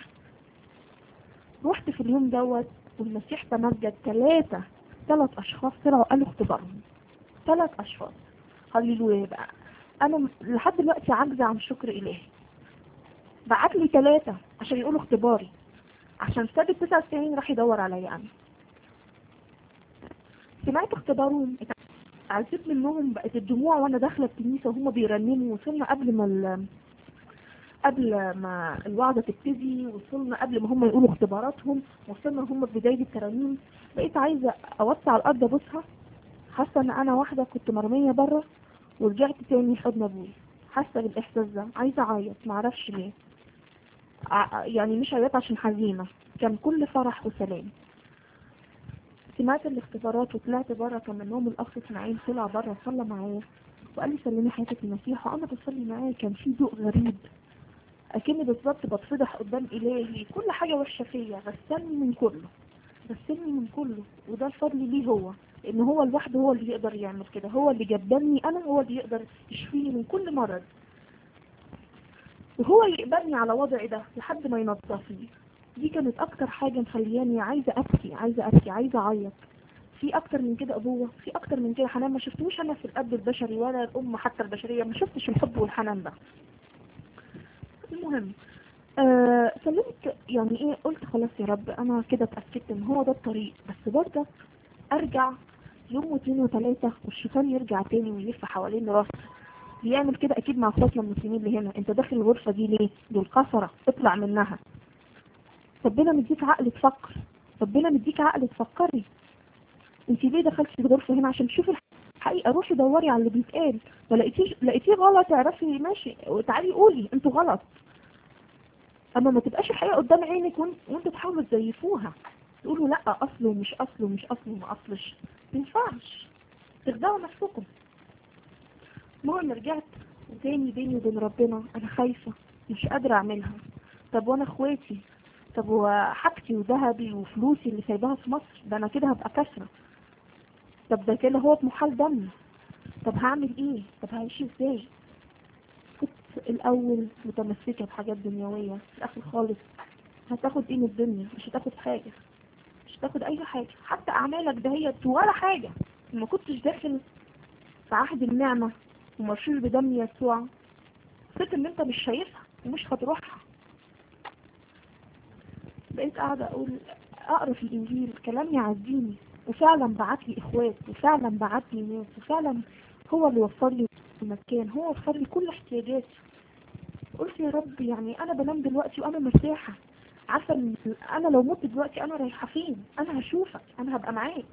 رحت في اليوم دوت والمسيح تمجد ثلاثة ثلاث أشخاص طلعوا قالوا اختبارهم ثلاث أشخاص هللويا بقى أنا م- لحد دلوقتي عاجزة عن شكر إلهي بعت لي ثلاثة عشان يقولوا اختباري عشان ساب التسع سنين راح يدور عليا أنا سمعت اختبارهم اتعذبت منهم بقت الدموع وانا داخله الكنيسه وهم بيرنموا وصلنا قبل ما ال- قبل ما الوعظة تبتدي وصلنا قبل ما هم يقولوا اختباراتهم وصلنا هم في بداية الترانيم بقيت عايزة اوسع الارض ابوسها حاسة ان انا واحدة كنت مرمية بره ورجعت تاني حضن ابوي حاسة بالاحساس ده عايزة اعيط معرفش ليه ع- يعني مش عياط عشان حزينة كان كل فرح وسلام سمعت الاختبارات وطلعت بره كان منهم الاخ اسماعيل طلع بره صلى معايا وقال لي سلمي حياتك المسيح وانا بصلي معاه كان في ذوق غريب اكني بالظبط بتفضح قدام الهي كل حاجه وحشه فيا غسلني من كله غسلني من كله وده الفضل ليه هو ان هو لوحده هو اللي يقدر يعمل كده هو اللي جبلني انا هو اللي يقدر يشفيني من كل مرض وهو اللي يقبلني على وضعي ده لحد ما ينظفني دي كانت اكتر حاجه مخلياني عايزه ابكي عايزه ابكي عايزه اعيط في اكتر من كده ابوه في اكتر من كده حنان ما شفتوش انا في الاب البشري ولا الام حتى البشريه ما شفتش الحب والحنان ده المهم آه سلمت يعني ايه قلت خلاص يا رب انا كده اتاكدت ان هو ده الطريق بس برضه ارجع يوم واثنين وثلاثه والشيطان يرجع تاني ويلف حوالين راسي بيعمل كده اكيد مع اخواتنا المسلمين اللي هنا انت داخل الغرفه دي ليه دول كسره اطلع منها ربنا مديك عقل تفكر ربنا مديك عقل تفكري انت ليه دخلتي الغرفه هنا عشان تشوفي الحقيقه روحي دوري على اللي بيتقال ما لقيتيش لقيتيه غلط اعرفي ماشي وتعالي قولي انتوا غلط اما ما تبقاش الحقيقه قدام عينك وانت وانتوا تحاولوا تزيفوها تقولوا لا اصله مش اصله مش اصله ما اصلش ما ينفعش تخدعوا نفسكم المهم رجعت وتاني بيني وبين ربنا انا خايفه مش قادره اعملها طب وانا اخواتي طب وحاجتي وذهبي وفلوسي اللي سايباها في مصر ده انا كده هبقى كسره طب ده كده هو محال دمي طب هعمل ايه طب هعيش ازاي كنت الاول متمسكه بحاجات دنيويه في الاخر خالص هتاخد ايه من الدنيا مش هتاخد حاجه مش هتاخد اي حاجه حتى اعمالك دهيت ولا حاجه ما كنتش داخل في عهد النعمه ومرشوش بدم يسوع فكر ان انت مش شايفها ومش هتروحها بقيت قاعدة اقول اقرا في الانجيل كلام يعزيني وفعلا بعت لي اخوات وفعلا بعت لي ناس وفعلا هو اللي وفر لي المكان هو وفر لي كل احتياجاتي قلت يا رب يعني انا بنام دلوقتي وانا مرتاحة عارفة ان انا لو مت دلوقتي انا رايحة فين انا هشوفك انا هبقى معاك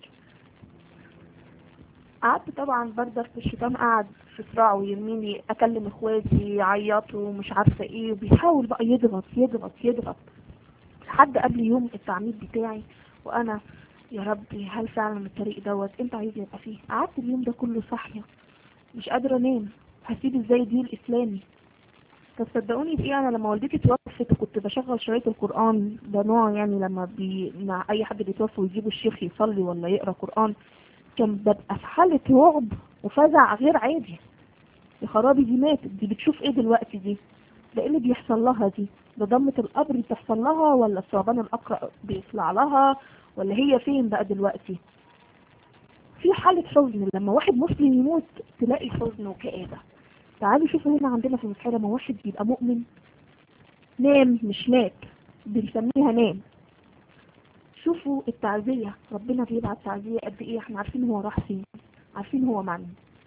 قعدت طبعا بردك الشيطان قعد في صراع ويرميني اكلم اخواتي يعيطوا مش عارفة ايه وبيحاول بقى يضغط يضغط يضغط لحد قبل يوم التعميد بتاعي وانا يا ربي هل فعلا الطريق دوت انت عايز يبقى فيه قعدت اليوم ده كله صاحية مش قادرة انام هسيب ازاي دي الاسلامي طب صدقوني في انا لما والدتي توفت وكنت بشغل شريط القرآن ده نوع يعني لما بي مع اي حد بيتوفى ويجيبوا الشيخ يصلي ولا يقرا قرآن كان ببقى في حالة رعب وفزع غير عادي يا خرابي دي ماتت دي بتشوف ايه دلوقتي دي ده ايه اللي بيحصل لها دي ده ضمة القبر بتحصل لها ولا الثعبان الأقرأ بيطلع لها ولا هي فين بقى دلوقتي في حالة حزن لما واحد مسلم يموت تلاقي حزن وكآبة تعالوا شوفوا هنا عندنا في المسحة لما واحد بيبقى مؤمن نام مش مات بنسميها نام شوفوا التعزية ربنا بيبعت تعزية قد ايه احنا عارفين هو راح فين عارفين هو معنى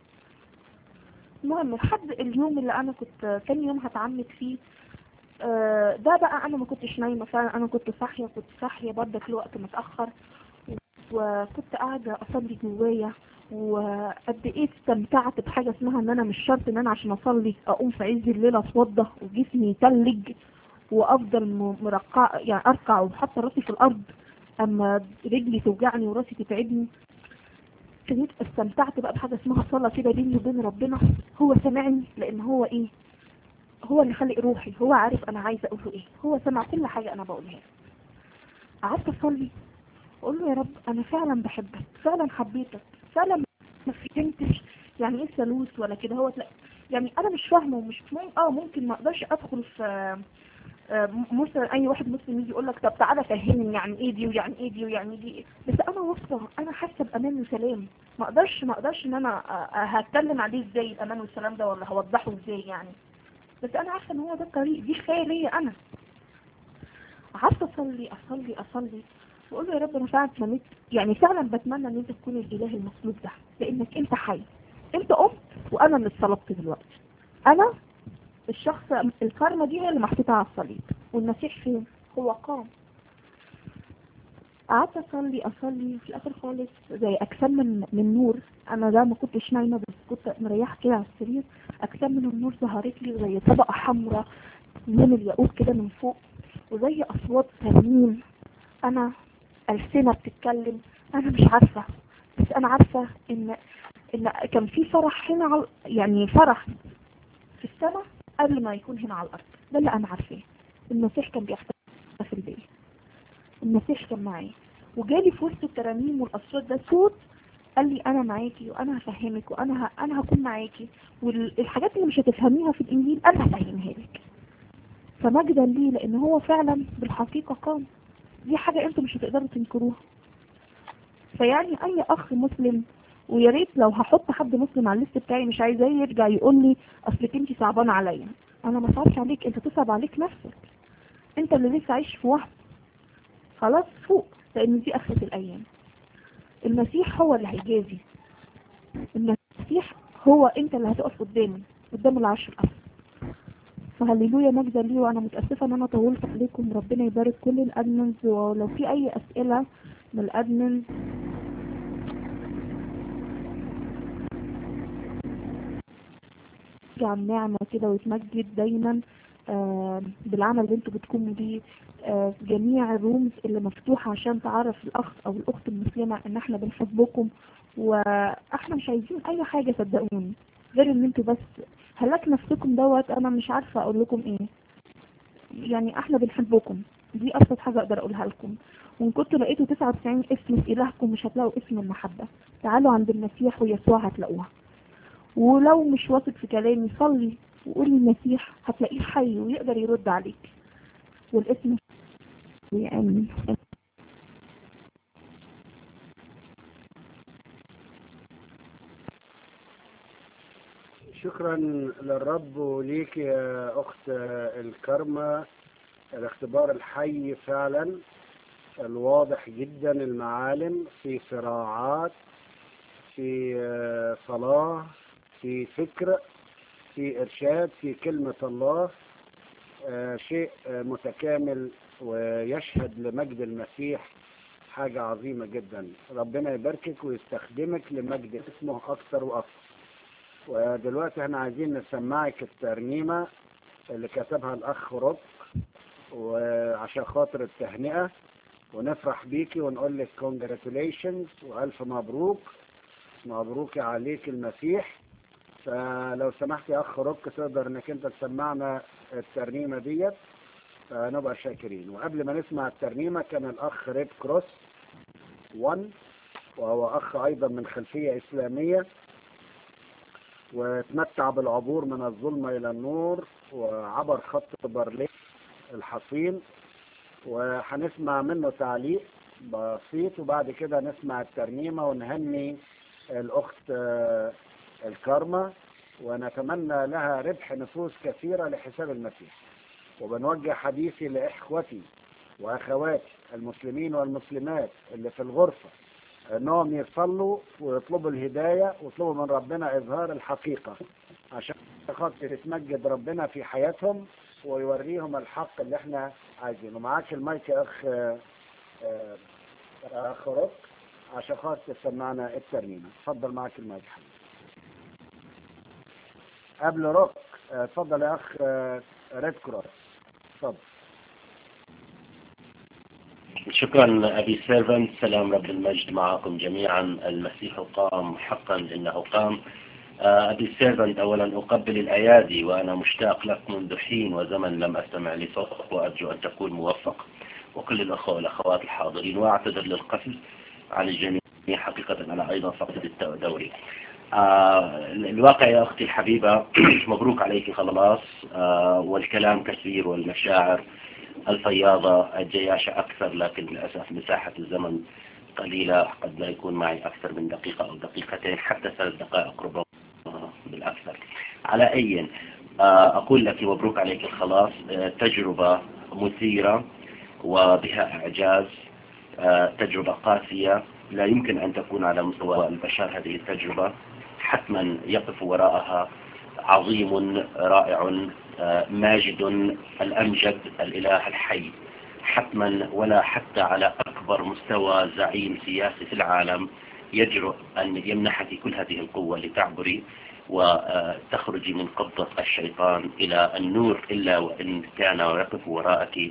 المهم لحد اليوم اللي انا كنت تاني يوم هتعمد فيه آه، ده بقى انا ما كنتش نايمة فعلا انا كنت صاحية كنت صاحية برضك لوقت متأخر وكنت قاعدة اصلي جوايا وقد ايه استمتعت بحاجة اسمها ان انا مش شرط ان انا عشان اصلي اقوم في عز الليل اتوضى وجسمي يتلج وافضل م- مرقع يعني اركع وحاطه راسي في الارض اما رجلي توجعني وراسي تتعبني ابتديت استمتعت بقى بحاجة اسمها صلاة كده بيني وبين ربنا هو سمعني لان هو ايه هو اللي خلق روحي هو عارف انا عايزه اقول له ايه هو سمع كل حاجه انا بقولها له. قعدت اصلي اقول له يا رب انا فعلا بحبك فعلا حبيتك فعلا ما فهمتش يعني ايه ثالوث ولا كده هو لا يعني انا مش فاهمه ومش مم... اه ممكن ما اقدرش ادخل في آه، مثلا اي واحد مسلم يجي يقول لك طب تعالى فهمني يعني ايه دي ويعني ايه دي ويعني دي إيه. بس انا واثقه انا حاسه بامان وسلام ما اقدرش ما اقدرش ان انا آه، آه، هتكلم عليه ازاي الامان والسلام ده ولا هوضحه ازاي يعني بس انا عارفه ان هو ده الطريق دي كفايه ليا انا قعدت اصلي اصلي اصلي واقول له يا رب انا فعلا اتمنيت يعني فعلا بتمنى ان انت تكون الاله المخلوق ده لانك انت حي انت قمت وانا اللي اتصلبت دلوقتي انا الشخص الكارما دي هي اللي محطوطة على الصليب والمسيح فين هو قام قعدت اصلي اصلي في الاخر خالص زي اجسام من من نور انا ده ما كنتش نايمه بس كنت مريحه كده على السرير اجسام من النور ظهرت لي زي طبقه حمراء من الياقوت كده من فوق وزي اصوات ترميم انا السنه بتتكلم انا مش عارفه بس انا عارفه ان ان كان في فرح هنا على يعني فرح في السماء قبل ما يكون هنا على الارض ده اللي انا عارفاه المسيح كان بيحتفل بيا المسيح كان معايا وجالي في وسط الترانيم والاصوات ده صوت قال لي انا معاكي وانا هفهمك وانا ه... انا هكون معاكي والحاجات اللي مش هتفهميها في الانجيل انا هفهمها لك فمجدا ليه لان هو فعلا بالحقيقه قام دي حاجه انتوا مش هتقدروا تنكروها فيعني اي اخ مسلم ويا ريت لو هحط حد مسلم على الليست بتاعي مش عايزاه يرجع يقول لي اصلك انت صعبانه عليا انا ما صعبش عليك انت تصعب عليك نفسك انت اللي لسه عايش في وهم خلاص فوق لان دي اخرة الايام المسيح هو اللي هيجازي المسيح هو انت اللي هتقف قدامي قدام العرش الاسود فهللويا مجدا لي وانا متاسفه ان انا طولت عليكم ربنا يبارك كل الادمنز ولو في اي اسئله من الادمنز يرجع النعمة كده ويتمجد دايما آه بالعمل اللي انتوا بتقوموا بيه آه جميع الرومز اللي مفتوحة عشان تعرف الأخ أو الأخت المسلمة إن احنا بنحبكم واحنا مش عايزين أي حاجة صدقوني غير إن انتوا بس هلاك نفسكم دوت أنا مش عارفة أقول لكم إيه يعني احنا بنحبكم دي أبسط حاجة أقدر أقولها لكم وإن كنتوا لقيتوا 99 اسم في إلهكم مش هتلاقوا اسم المحبة تعالوا عند المسيح ويسوع هتلاقوها ولو مش واثق في كلامي صلي وقول للمسيح هتلاقيه حي ويقدر يرد عليك والاسم آمين شكرا للرب وليك يا أخت الكرمة الاختبار الحي فعلا الواضح جدا المعالم في صراعات في صلاة في فكر في إرشاد في كلمة الله شيء متكامل ويشهد لمجد المسيح حاجة عظيمة جدا ربنا يباركك ويستخدمك لمجد اسمه أكثر وأكثر ودلوقتي احنا عايزين نسمعك الترنيمة اللي كتبها الأخ رب وعشان خاطر التهنئة ونفرح بيكي ونقول لك congratulations وألف مبروك مبروك عليك المسيح فلو سمحت يا أخ رك تقدر إنك أنت تسمعنا الترنيمة ديت فنبقى شاكرين وقبل ما نسمع الترنيمة كان الأخ ريد كروس 1 وهو أخ أيضا من خلفية إسلامية وتمتع بالعبور من الظلمة إلى النور وعبر خط برلين الحصين وهنسمع منه تعليق بسيط وبعد كده نسمع الترنيمة ونهني الأخت الكارما ونتمنى لها ربح نفوس كثيرة لحساب المسيح وبنوجه حديثي لإخوتي وأخواتي المسلمين والمسلمات اللي في الغرفة انهم يصلوا ويطلبوا الهداية ويطلبوا من ربنا اظهار الحقيقة عشان خاطر يتمجد ربنا في حياتهم ويوريهم الحق اللي احنا عايزينه معاك المايك يا اخ اخ روك عشان خاطر تسمعنا الترنيمة اتفضل معاك المايك حبيبي قبل روك اتفضل يا اخ ريد كروس اتفضل شكرا أبي سيرفنت سلام رب المجد معكم جميعا المسيح قام حقا إنه قام أبي سيرفنت أولا أقبل الأيادي وأنا مشتاق لك منذ حين وزمن لم أستمع لصوتك وأرجو أن تكون موفق وكل الأخوة والأخوات الحاضرين وأعتذر للقفل عن الجميع حقيقة أنا أيضا فقدت دوري آه الواقع يا أختي الحبيبة مبروك عليك خلاص آه والكلام كثير والمشاعر الفياضة الجياشة أكثر لكن للأسف مساحة الزمن قليلة قد لا يكون معي أكثر من دقيقة أو دقيقتين حتى ثلاث دقائق ربما بالأكثر على أي أقول لك مبروك عليك الخلاص تجربة مثيرة وبها إعجاز تجربة قاسية لا يمكن أن تكون على مستوى البشر هذه التجربة حتما يقف وراءها عظيم رائع آه، ماجد الأمجد الإله الحي حتما ولا حتى على أكبر مستوى زعيم سياسي في العالم يجرؤ أن يمنحك كل هذه القوة لتعبري وتخرجي من قبضة الشيطان إلى النور إلا وإن كان يقف وراءك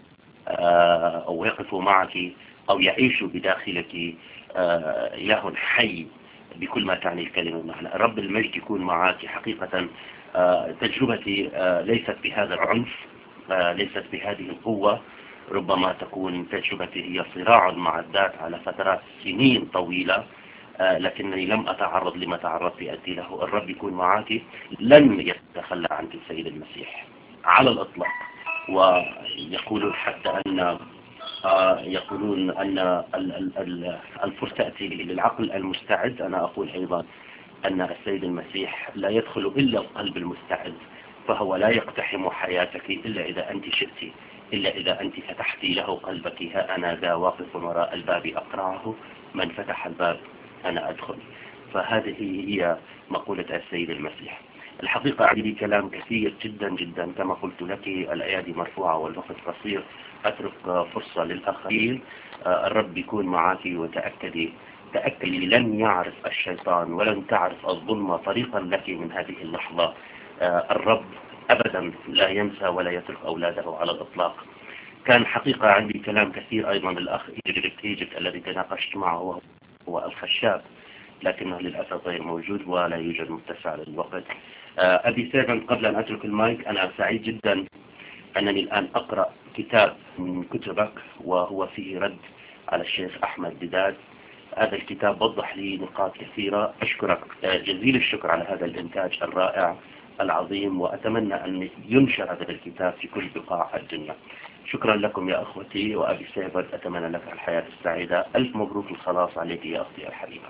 آه، أو يقف معك أو يعيش بداخلك آه، إله حي بكل ما تعني الكلمة معنى رب المجد يكون معك حقيقة آه، تجربتي ليست بهذا العنف ليست بهذه القوة ربما تكون تجربتي هي صراع مع الذات على فترات سنين طويلة لكنني لم أتعرض لما تعرضت أدي له الرب يكون معك لن يتخلى عنك السيد المسيح على الإطلاق ويقولون حتى أن آه، يقولون أن الفرصة تأتي للعقل المستعد أنا أقول أيضا أن السيد المسيح لا يدخل إلا القلب المستعد فهو لا يقتحم حياتك إلا إذا أنت شئت إلا إذا أنت فتحتي له قلبك ها أنا ذا واقف وراء الباب أقرعه من فتح الباب أنا أدخل فهذه هي مقولة السيد المسيح الحقيقة عندي كلام كثير جدا جدا كما قلت لك الأيادي مرفوعة والوقت قصير أترك فرصة للآخرين آه، الرب يكون معك وتأكدي تأكدي لن يعرف الشيطان ولن تعرف الظلمة طريقا لك من هذه اللحظة آه، الرب أبدا لا ينسى ولا يترك أولاده على الإطلاق كان حقيقة عندي كلام كثير أيضا للأخ إيجيبت إيجيبت الذي تناقشت معه هو الخشاب لكنه للأسف غير موجود ولا يوجد متسع للوقت آه، أبي سيفن قبل أن أترك المايك أنا سعيد جدا أنني الآن أقرأ كتاب من كتبك وهو فيه رد على الشيخ أحمد بداد هذا الكتاب وضح لي نقاط كثيرة أشكرك آه، جزيل الشكر على هذا الإنتاج الرائع العظيم وأتمنى أن ينشر هذا الكتاب في كل بقاع الدنيا شكرا لكم يا أخوتي وأبي سيفن أتمنى لك الحياة السعيدة ألف مبروك الخلاص عليك يا أختي الحبيبة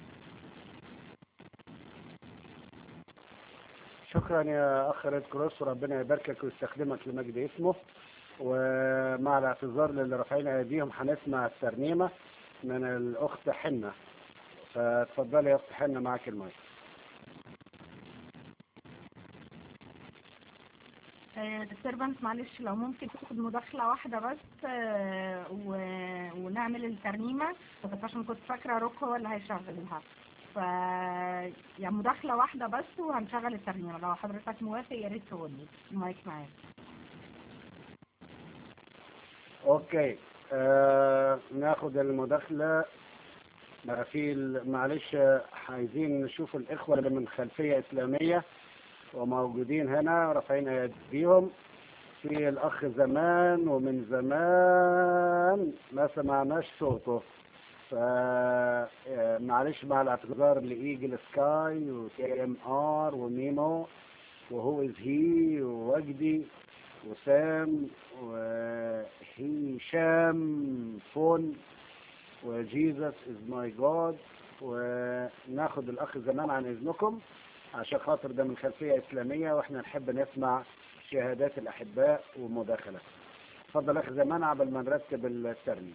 شكرا يا اخ ريد كروس وربنا يباركك ويستخدمك لمجد اسمه ومع الاعتذار للي رافعين ايديهم هنسمع الترنيمه من الاخت حنه فاتفضلي يا اخت حنه معاك المايك السيرفنت معلش لو ممكن تاخد مداخلة واحدة بس آه، و- ونعمل الترنيمة بس عشان كنت فاكرة روك هو اللي هيشغلها ف يعني مداخلة واحدة بس وهنشغل الترنيمة لو حضرتك موافق يا ريت تقول لي المايك معاك اوكي آه ناخد المداخله بقى في ال- معلش آه، عايزين نشوف الاخوه اللي من خلفيه اسلاميه وموجودين هنا رافعين ايديهم في الاخ زمان ومن زمان ما سمعناش صوته ف آه، معلش مع الاعتذار لايجل سكاي وتي ام ار وميمو وهو از هي ووجدي وسام وهشام فون وجيزس از ماي جاد وناخد الاخ زمان عن اذنكم عشان خاطر ده من خلفيه اسلاميه واحنا نحب نسمع شهادات الاحباء ومداخله اتفضل اخ زمان قبل ما نرتب الترنيم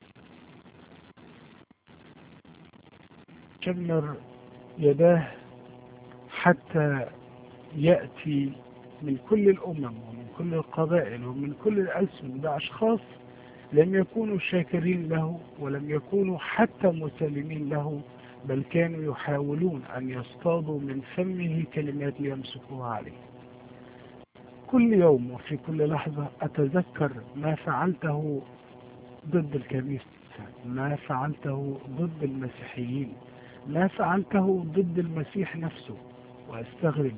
شمر يداه حتى يأتي من كل الأمم ومن كل القبائل ومن كل الألسن بأشخاص لم يكونوا شاكرين له ولم يكونوا حتى مسلمين له بل كانوا يحاولون أن يصطادوا من فمه كلمات ليمسكوها عليه كل يوم وفي كل لحظة أتذكر ما فعلته ضد الكنيسة ما فعلته ضد المسيحيين ما فعلته ضد المسيح نفسه وأستغرب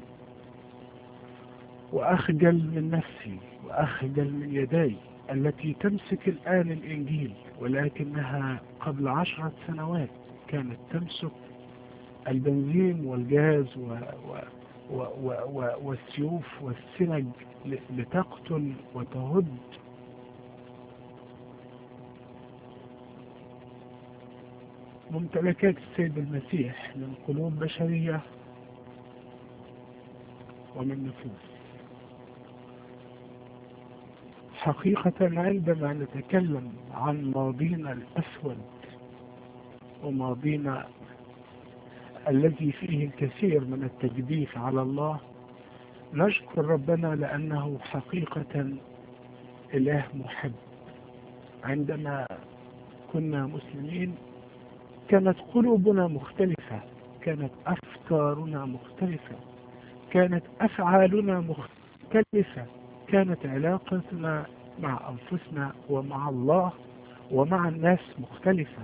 وأخجل من نفسي وأخجل من يداي التي تمسك الآن الإنجيل ولكنها قبل عشرة سنوات كانت تمسك البنزين والجاز و و و و و والسيوف والسنج ل- لتقتل وتهد ممتلكات السيد المسيح من قلوب بشرية ومن نفوس حقيقة عندما نتكلم عن ماضينا الأسود وماضينا الذي فيه الكثير من التجديف على الله نشكر ربنا لأنه حقيقة إله محب عندما كنا مسلمين كانت قلوبنا مختلفة كانت أفكارنا مختلفة كانت أفعالنا مختلفة كانت علاقتنا مع أنفسنا ومع الله ومع الناس مختلفة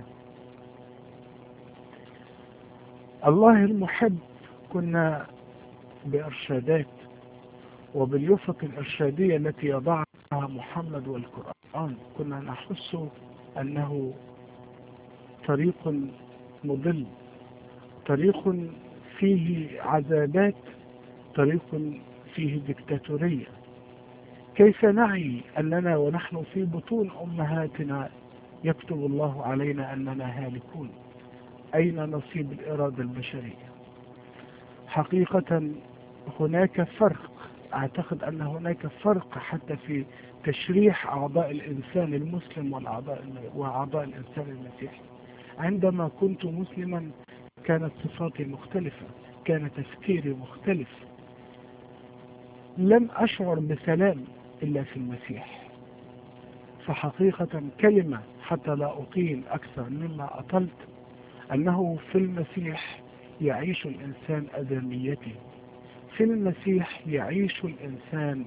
الله المحب كنا بإرشادات وباليفق الإرشادية التي يضعها محمد والقرآن كنا نحس أنه طريق مضل طريق فيه عذابات طريق فيه دكتاتورية كيف نعي أننا ونحن في بطون أمهاتنا يكتب الله علينا أننا هالكون أين نصيب الإرادة البشرية حقيقة هناك فرق أعتقد أن هناك فرق حتى في تشريح أعضاء الإنسان المسلم والأعضاء وأعضاء الإنسان المسيحي عندما كنت مسلما كانت صفاتي مختلفة كان تفكيري مختلف لم أشعر بسلام إلا في المسيح فحقيقة كلمة حتى لا أطيل أكثر مما أطلت أنه في المسيح يعيش الإنسان أدميته في المسيح يعيش الإنسان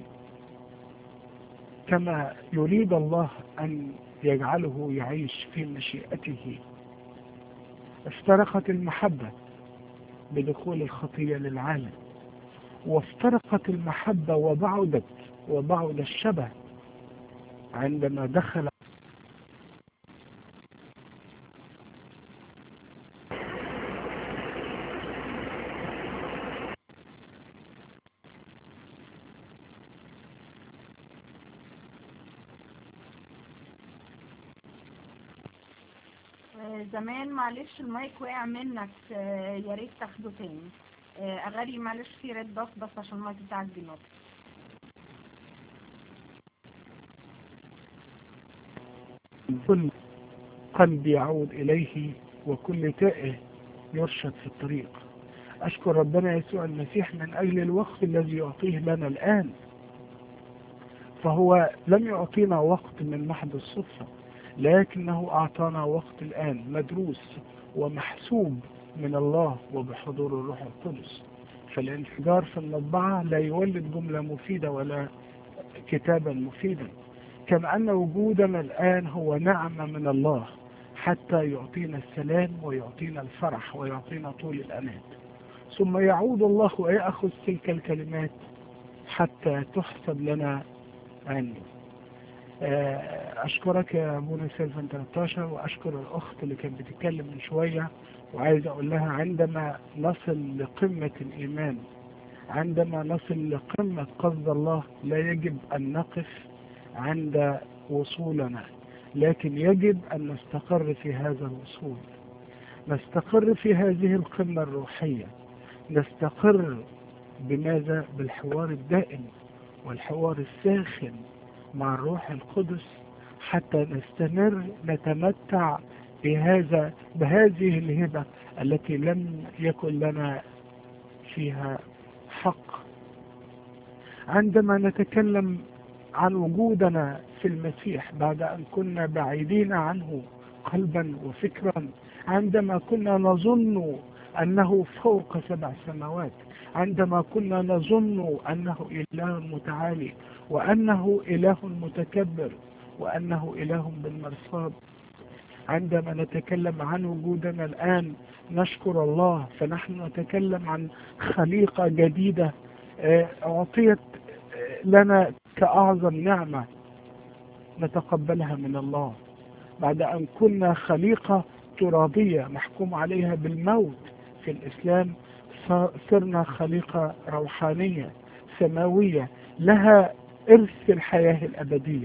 كما يريد الله أن يجعله يعيش في مشيئته افترقت المحبة بدخول الخطية للعالم وافترقت المحبة وبعدت وبعد الشبه عندما دخل آه، زمان معلش المايك وقع منك آه، يا ريت تاخده تاني آه، اغاري معلش في ريد باف بس عشان المايك بتاعك بينط كل قلب يعود إليه وكل تائه يرشد في الطريق أشكر ربنا يسوع المسيح من أجل الوقت الذي يعطيه لنا الآن فهو لم يعطينا وقت من محض الصدفة لكنه أعطانا وقت الآن مدروس ومحسوب من الله وبحضور الروح القدس فالانفجار في المطبعة لا يولد جملة مفيدة ولا كتابا مفيدا كما أن وجودنا الآن هو نعمة من الله حتى يعطينا السلام ويعطينا الفرح ويعطينا طول الأنات ثم يعود الله ويأخذ تلك الكلمات حتى تحسب لنا عنده آه، أشكرك يا أبونا سيلفان 13 وأشكر الأخت اللي كانت بتتكلم من شوية وعايز أقول لها عندما نصل لقمة الإيمان عندما نصل لقمة قصد الله لا يجب أن نقف عند وصولنا لكن يجب أن نستقر في هذا الوصول نستقر في هذه القمة الروحية نستقر بماذا بالحوار الدائم والحوار الساخن مع الروح القدس حتى نستمر نتمتع بهذا بهذه الهبة التي لم يكن لنا فيها حق عندما نتكلم عن وجودنا في المسيح بعد أن كنا بعيدين عنه قلبا وفكرا عندما كنا نظن أنه فوق سبع سماوات عندما كنا نظن أنه إله متعالي وأنه إله متكبر وأنه إله بالمرصاد عندما نتكلم عن وجودنا الآن نشكر الله فنحن نتكلم عن خليقة جديدة آه، أعطيت آه، لنا كأعظم نعمة نتقبلها من الله بعد أن كنا خليقة ترابية محكوم عليها بالموت في الإسلام صرنا خليقة روحانية سماوية لها إرث الحياة الأبدية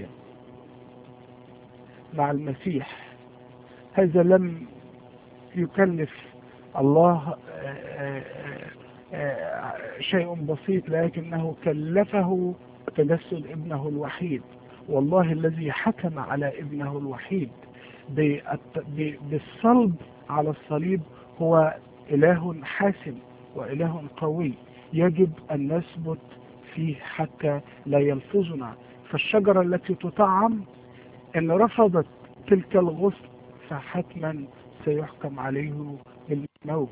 مع المسيح هذا لم يكلف الله آه، آه، آه، شيء بسيط لكنه كلفه تجسد ابنه الوحيد والله الذي حكم على ابنه الوحيد بالت- ب- بالصلب على الصليب هو إله حاسم وإله قوي يجب أن نثبت فيه حتى لا يلفظنا فالشجرة التي تطعم إن رفضت تلك الغصن فحتما سيحكم عليه بالموت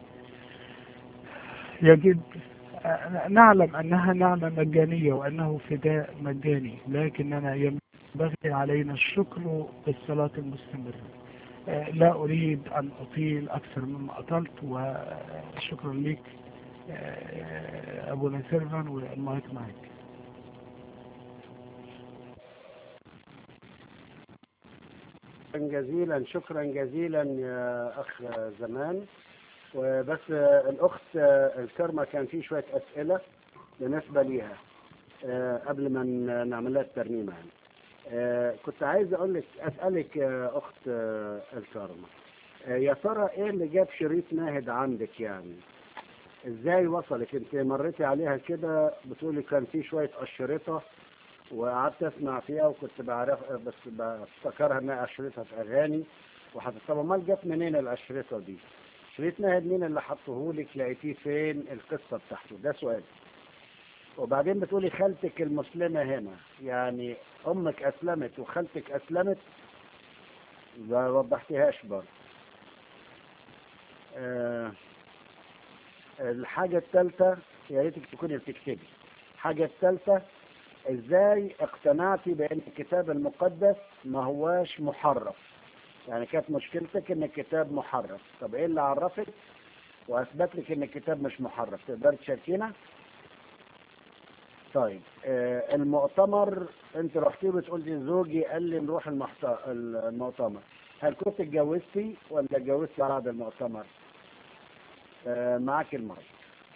يجب نعلم أنها نعمة مجانية وأنه فداء مجاني لكننا ينبغي علينا الشكر بالصلاة المستمرة آه، لا أريد أن أطيل أكثر مما أطلت وشكرا لك آه، أبونا سيرفان والمايك معك شكرا جزيلا شكرا جزيلا يا اخ زمان وبس الاخت الكرمه كان في شويه اسئله بالنسبه ليها آه، قبل ما ن- نعمل لها الترنيمه يعني آه، كنت عايز اقول لك اسالك يا اخت آه، الكرمه آه، يا ترى ايه اللي جاب شريط ناهد عندك يعني ازاي وصلك انت مريتي عليها كده بتقولي كان في شويه اشرطه وقعدت اسمع فيها وكنت بعرف بس بفتكرها انها اشرطه اغاني وحتى طب امال جت منين الاشرطه دي؟ شريط ناهد مين اللي حطه لك لقيتيه فين القصه بتاعته ده سؤال وبعدين بتقولي خالتك المسلمه هنا يعني امك اسلمت وخالتك اسلمت ما وضحتيهاش برضه آه الحاجه الثالثه يا ريتك تكوني بتكتبي الحاجه الثالثه ازاي اقتنعتي بان الكتاب المقدس ما هواش محرف يعني كانت مشكلتك ان الكتاب محرف طب ايه اللي عرفك واثبت لك ان الكتاب مش محرف تقدر تشاركينا طيب آه المؤتمر انت رحتي بتقولي زوجي قال لي نروح المحت... المؤتمر هل كنت اتجوزتي ولا اتجوزتي بعد المؤتمر آه معاك المايك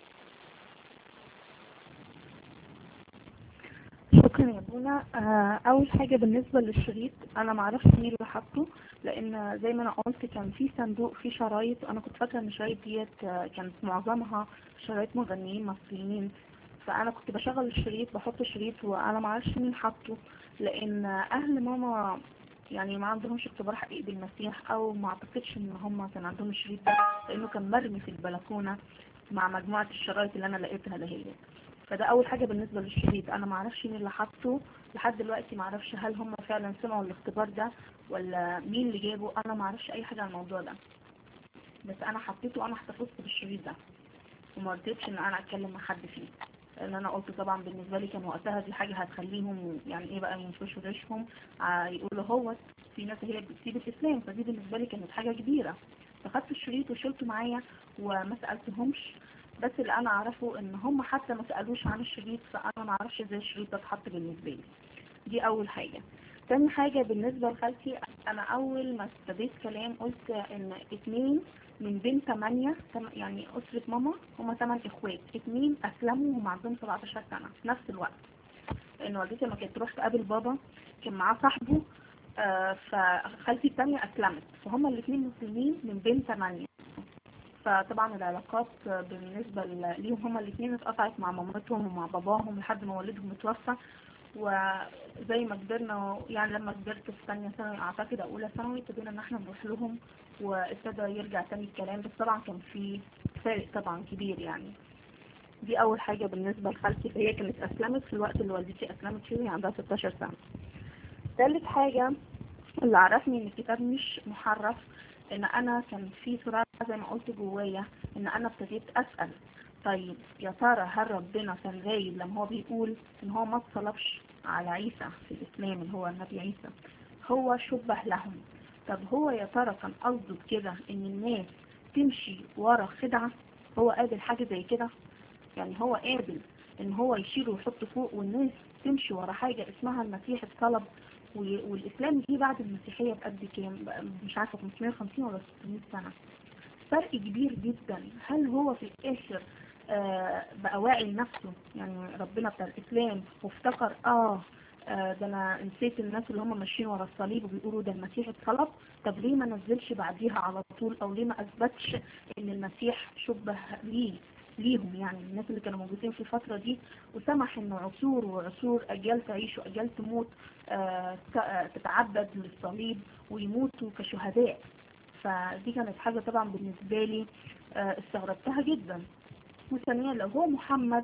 شكرا يا بونا آه، اول حاجه بالنسبه للشريط انا ما اعرفش مين اللي حاطه لان زي ما انا قلت كان في صندوق فيه شرايط انا كنت فاكره ان الشرايط ديت آه، كانت معظمها شرايط مغنيين مصريين فانا كنت بشغل الشريط بحط الشريط وانا ما اعرفش مين حاطه لان اهل ماما يعني ما عندهمش اختبار حقيقي بالمسيح او ما اعتقدش ان هم كان عندهم الشريط ده لانه كان مرمي في البلكونه مع مجموعه الشرايط اللي انا لقيتها دهيت فده اول حاجه بالنسبه للشريط انا ما اعرفش مين اللي حاطه لحد دلوقتي ما اعرفش هل هم فعلا سمعوا الاختبار ده ولا مين اللي جابه انا ما اعرفش اي حاجه عن الموضوع ده بس انا حطيته انا احتفظت بالشريط ده وما رضيتش ان انا اتكلم مع حد فيه لان انا قلت طبعا بالنسبه لي كان وقتها دي حاجه هتخليهم يعني ايه بقى ينفشوا ريشهم ع- يقولوا هو في ناس هي بتسيب الاسلام فدي بالنسبه لي كانت حاجه كبيره فخدت الشريط وشلته معايا وما سالتهمش بس اللي انا اعرفه ان هم حتى ما سالوش عن الشريط فانا ما اعرفش ازاي الشريط ده اتحط بالنسبه لي دي اول حاجه تاني حاجة بالنسبة لخالتي أنا أول ما ابتديت كلام قلت إن اتنين من بين تمانية تم- يعني أسرة ماما هما تمن إخوات اتنين أسلموا وهم عندهم 17 سنة في نفس الوقت لأن والدتي لما كانت تروح تقابل بابا كان معاه صاحبه آه، فخالتي التانية أسلمت فهما الاتنين مسلمين من بين تمانية فطبعا العلاقات بالنسبة ل- ليهم هما الاتنين اتقطعت مع مامتهم ومع باباهم لحد ما والدهم اتوفى وزي ما كبرنا يعني لما كبرت في ثانية ثانوي اعتقد او اولى ثانوي ابتدينا ان احنا نروح لهم وابتدى يرجع تاني الكلام بس طبعا كان في فارق طبعا كبير يعني دي اول حاجة بالنسبة لخالتي فهي كانت اسلمت في الوقت اللي والدتي اسلمت فيه وهي عندها 16 سنة ثالث حاجة اللي عرفني ان الكتاب مش محرف ان انا كان في صراع زي ما قلت جوايا ان انا ابتديت اسأل طيب يا ترى هل ربنا كان غايب لما هو بيقول ان هو ما اتصلبش على عيسى في الاسلام اللي هو النبي عيسى هو شبه لهم طب هو يا ترى كان قصده بكده ان الناس تمشي ورا خدعة هو قابل حاجة زي كده يعني هو قابل ان هو يشيله ويحطه فوق والناس تمشي ورا حاجة اسمها المسيح اتصلب و- والاسلام جه بعد المسيحية بقد كام بقى مش عارفة 550 ولا 600 سنة فرق كبير جدا هل هو في الاخر آه بقى واعي لنفسه يعني ربنا بتاع الاسلام وافتكر اه آه، ده انا نسيت الناس اللي هم ماشيين ورا الصليب وبيقولوا ده المسيح اتصلب طب ليه ما نزلش بعديها على طول او ليه ما اثبتش ان المسيح شبه ليه ليهم يعني الناس اللي كانوا موجودين في الفترة دي وسمح ان عصور وعصور اجيال تعيش واجيال تموت آه، ت- آه، تتعبد للصليب ويموتوا كشهداء فدي كانت حاجة طبعا بالنسبة لي آه، استغربتها جدا وثانيا لو هو محمد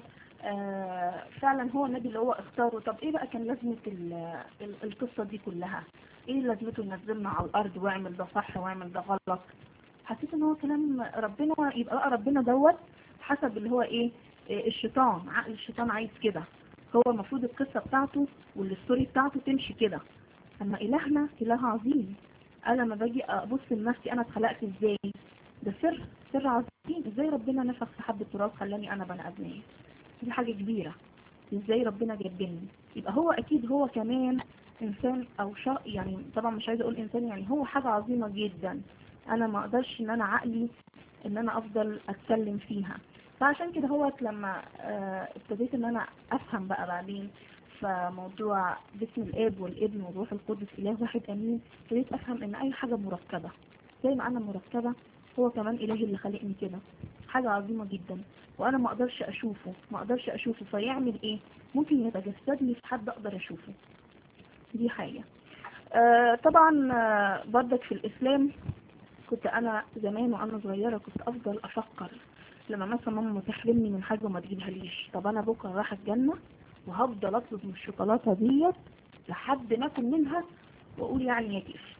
آه فعلا هو النبي اللي هو اختاره طب ايه بقى كان لازمة ال- ال- القصة دي كلها ايه لازمته نزلنا على الارض واعمل ده صح واعمل ده غلط حسيت ان هو كلام ربنا يبقى بقى ربنا دوت حسب اللي هو ايه إيه الشيطان عقل الشيطان عايز كده هو المفروض القصة بتاعته والستوري بتاعته تمشي كده اما الهنا اله عظيم انا لما باجي ابص لنفسي انا اتخلقت ازاي ده سر سر عظيم ازاي ربنا نفخ في حبة تراب خلاني انا بني ادمية دي حاجة كبيرة ازاي ربنا جبني يبقى هو اكيد هو كمان انسان او شا يعني طبعا مش عايزه اقول انسان يعني هو حاجة عظيمة جدا انا ما اقدرش ان انا عقلي ان انا افضل اتكلم فيها فعشان كده هو لما آه، ابتديت ان انا افهم بقى بعدين فموضوع باسم الاب والابن والروح القدس اله واحد امين ابتديت افهم ان اي حاجة مركبة زي ما انا مركبة هو كمان الهي اللي خلقني كده حاجة عظيمة جدا وانا ما اقدرش اشوفه ما اقدرش اشوفه فيعمل ايه ممكن يتجسد لي في حد اقدر اشوفه دي حاجة آه طبعا آه، برضك في الاسلام كنت انا زمان وانا صغيرة كنت افضل افكر لما مثلا ماما تحرمني من حاجة وما تجيبها ليش طب انا بكرة رايحة الجنة وهفضل اطلب من الشوكولاتة ديت لحد ما اكل منها واقول يعني يا كيف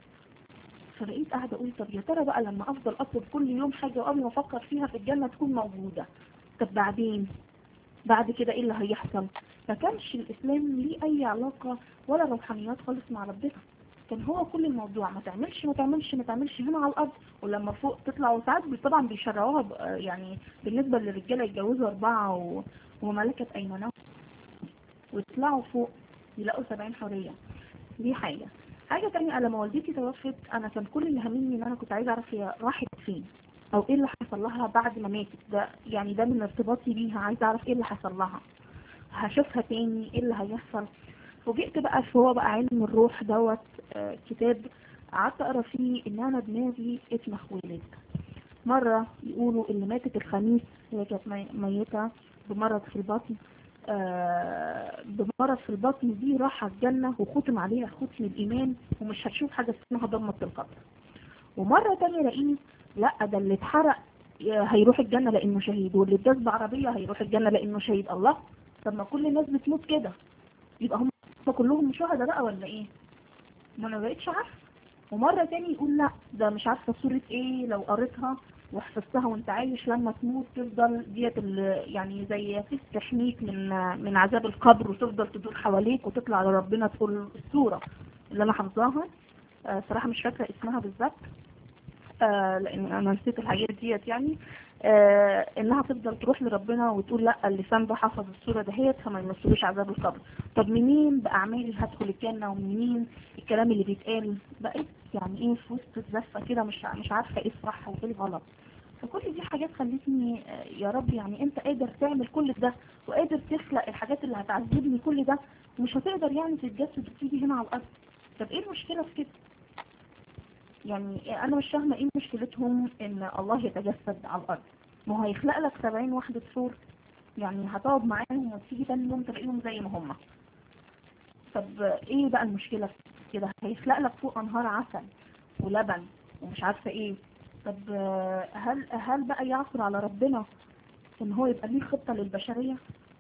فبقيت قاعدة اقول طب يا ترى بقى لما افضل اطلب كل يوم حاجة وقبل ما افكر فيها في الجنة تكون موجودة طب بعدين بعد كده ايه اللي هيحصل ما كانش الاسلام ليه اي علاقة ولا روحانيات خالص مع ربنا كان هو كل الموضوع ما تعملش ما تعملش ما تعملش هنا على الارض ولما فوق تطلع وساعات بي- طبعا بيشرعوها ب- يعني بالنسبة للرجالة يتجوزوا اربعة و... وملكة ايمانهم ويطلعوا فوق يلاقوا سبعين حرية دي حاجة حاجة تانية لما والدتي توفت انا كان كل اللي همني ان انا كنت عايزة اعرف هي راحت فين او ايه اللي حصل لها بعد ما ماتت ده يعني ده من ارتباطي بيها عايزة اعرف ايه اللي حصل لها هشوفها تاني ايه اللي هيحصل فوجئت بقى في هو بقى علم الروح دوت آه، كتاب قعدت اقرا فيه ان انا دماغي اتمخ ولد مرة يقولوا اللي ماتت الخميس هي كانت مي- ميتة بمرض في البطن آه، بمرض في البطن دي راح الجنة وختم عليها ختم الإيمان ومش هتشوف حاجة اسمها ضمة القبر ومرة تانية الاقيه لا ده اللي اتحرق آه، هيروح الجنة لأنه شهيد واللي اتداس بعربية هيروح الجنة لأنه شهيد الله طب ما كل الناس بتموت كده يبقى هم كلهم شهداء بقى ولا ايه ما انا بقيتش عارفه ومرة تاني يقول لا ده مش عارفة سورة ايه لو قريتها وحفظتها وانت عايش لما تموت تفضل ديت ال- يعني زي تحميك من من عذاب القبر وتفضل تدور حواليك وتطلع لربنا تقول السورة اللي انا حافظاها آه، صراحة مش فاكرة اسمها بالظبط آه، لان انا نسيت الحاجات ديت يعني آه، انها تفضل تروح لربنا وتقول لا اللسان ده حفظ السورة دهيت فما يمثلوش عذاب القبر طب منين بأعمالي هدخل الجنة ومنين الكلام اللي بيتقال بقيت يعني ايه في وسط الزفة كده مش مش عارفة ايه الصح وايه الغلط فكل دي حاجات خلتني آه، يا رب يعني انت قادر تعمل كل ده وقادر تخلق الحاجات اللي هتعذبني كل ده ومش هتقدر يعني تتجسد وتيجي هنا على الارض طب ايه المشكلة في كده يعني انا مش فاهمة ايه مشكلتهم ان الله يتجسد على الارض ما هو هيخلق لك 70 وحدة صور يعني هتقعد معاهم وتيجي تاني يوم تلاقيهم زي ما هم طب ايه بقى المشكلة في كده هيخلق لك فوق انهار عسل ولبن ومش عارفة ايه طب آه، هل هل بقى يعثر على ربنا ان هو يبقى ليه خطة للبشرية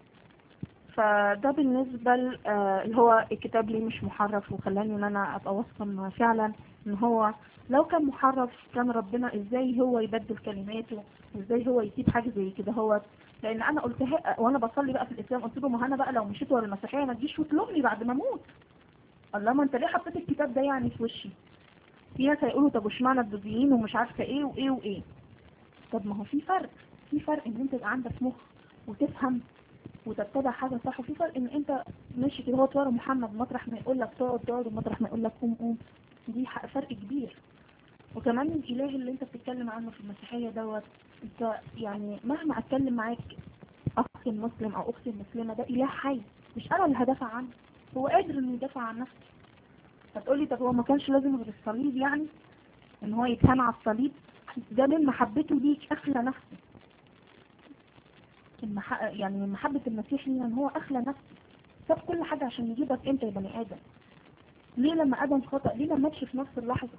فده بالنسبة ل- آه، اللي هو الكتاب ليه مش محرف وخلاني ان انا ابقى واثقة إن فعلا ان هو لو كان محرف كان ربنا ازاي هو يبدل كلماته وازاي هو يسيب حاجة زي كده هو لان انا قلتها وانا بصلي بقى في الاسلام قلت له ما انا بقى لو مشيت ورا المسيحيه ما تجيش وتلومني بعد ما اموت الله ما انت ليه حطيت الكتاب ده يعني في وشي في ناس هيقولوا طب واشمعنى البوذيين ومش عارفه ايه وايه وايه طب ما هو في فرق في فرق ان انت يبقى عندك مخ وتفهم وتتبع حاجه صح وفي فرق ان انت ماشي كده هو ورا محمد مطرح ما يقول لك تقعد تقعد ومطرح ما يقول لك قوم قوم دي ح- فرق كبير وكمان الاله اللي انت بتتكلم عنه في المسيحيه دوت انت يعني مهما اتكلم معاك اخ مسلم او اخت مسلمه ده اله حي مش انا اللي هدافع عنه هو قادر انه يدافع عن نفسه هتقولي طب هو ما كانش لازم غير الصليب يعني ان هو يتهان على الصليب ده من محبته ليك اخلى نفسه المح... يعني من محبة المسيح لينا ان هو اخلى نفسه ساب كل حاجة عشان يجيبك انت يا بني ادم ليه لما ادم خطأ ليه ما ماتش في نفس اللحظة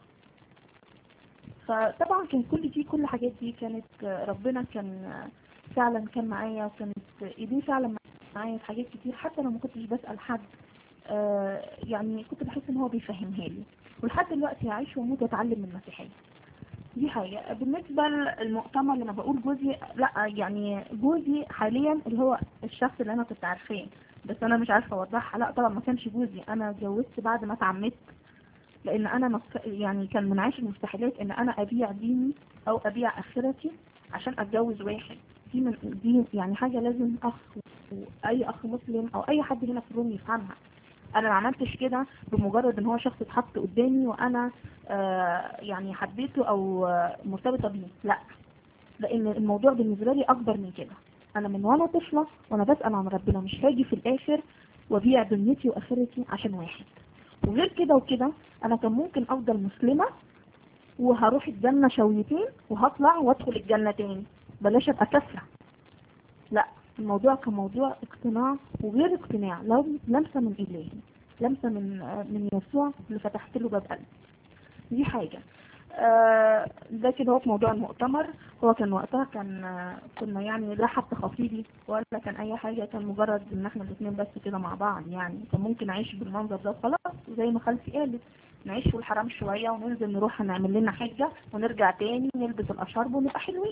فطبعا كان كل دي كل الحاجات دي كانت ربنا كان فعلا كان معايا وكانت ايديه فعلا معايا في حاجات كتير حتى لو ما كنتش بسأل حد آه يعني كنت بحس ان هو بيفهمها لي ولحد دلوقتي هعيش واموت واتعلم من المسيحية دي حاجة بالنسبة للمؤتمر لما بقول جوزي لا يعني جوزي حاليا اللي هو الشخص اللي انا كنت عارفاه بس انا مش عارفة اوضحها لا طبعا ما كانش جوزي انا اتجوزت بعد ما اتعمدت لان انا مست... يعني كان من عيش المستحيلات ان انا ابيع ديني او ابيع اخرتي عشان اتجوز واحد دي من دي يعني حاجة لازم اخ واي اخ مسلم او اي حد هنا في الروم يفهمها انا ما عملتش كده بمجرد ان هو شخص اتحط قدامي وانا آه يعني حبيته او آه مرتبطة بيه لا لان الموضوع بالنسبة لي اكبر من كده انا من وانا طفلة وانا بسأل عن ربنا مش هاجي في الاخر وابيع دنيتي واخرتي عشان واحد وغير كده وكده انا كان ممكن افضل مسلمة وهروح الجنة شويتين وهطلع وادخل الجنة تاني بلاش ابقى كافرة لا الموضوع كان موضوع اقتناع وغير اقتناع لو لمسة من إلهي لمسة من من يسوع اللي فتحت له باب قلبي دي حاجة آه ده كده هو في موضوع المؤتمر هو كان وقتها كان آه كنا يعني لا حتى خطيبي ولا كان اي حاجة كان مجرد ان احنا الاثنين بس كده مع بعض يعني كان ممكن اعيش بالمنظر ده خلاص زي ما خالتي قالت نعيش في الحرام شوية وننزل نروح نعمل لنا حجة ونرجع تاني نلبس الاشارب ونبقى حلوين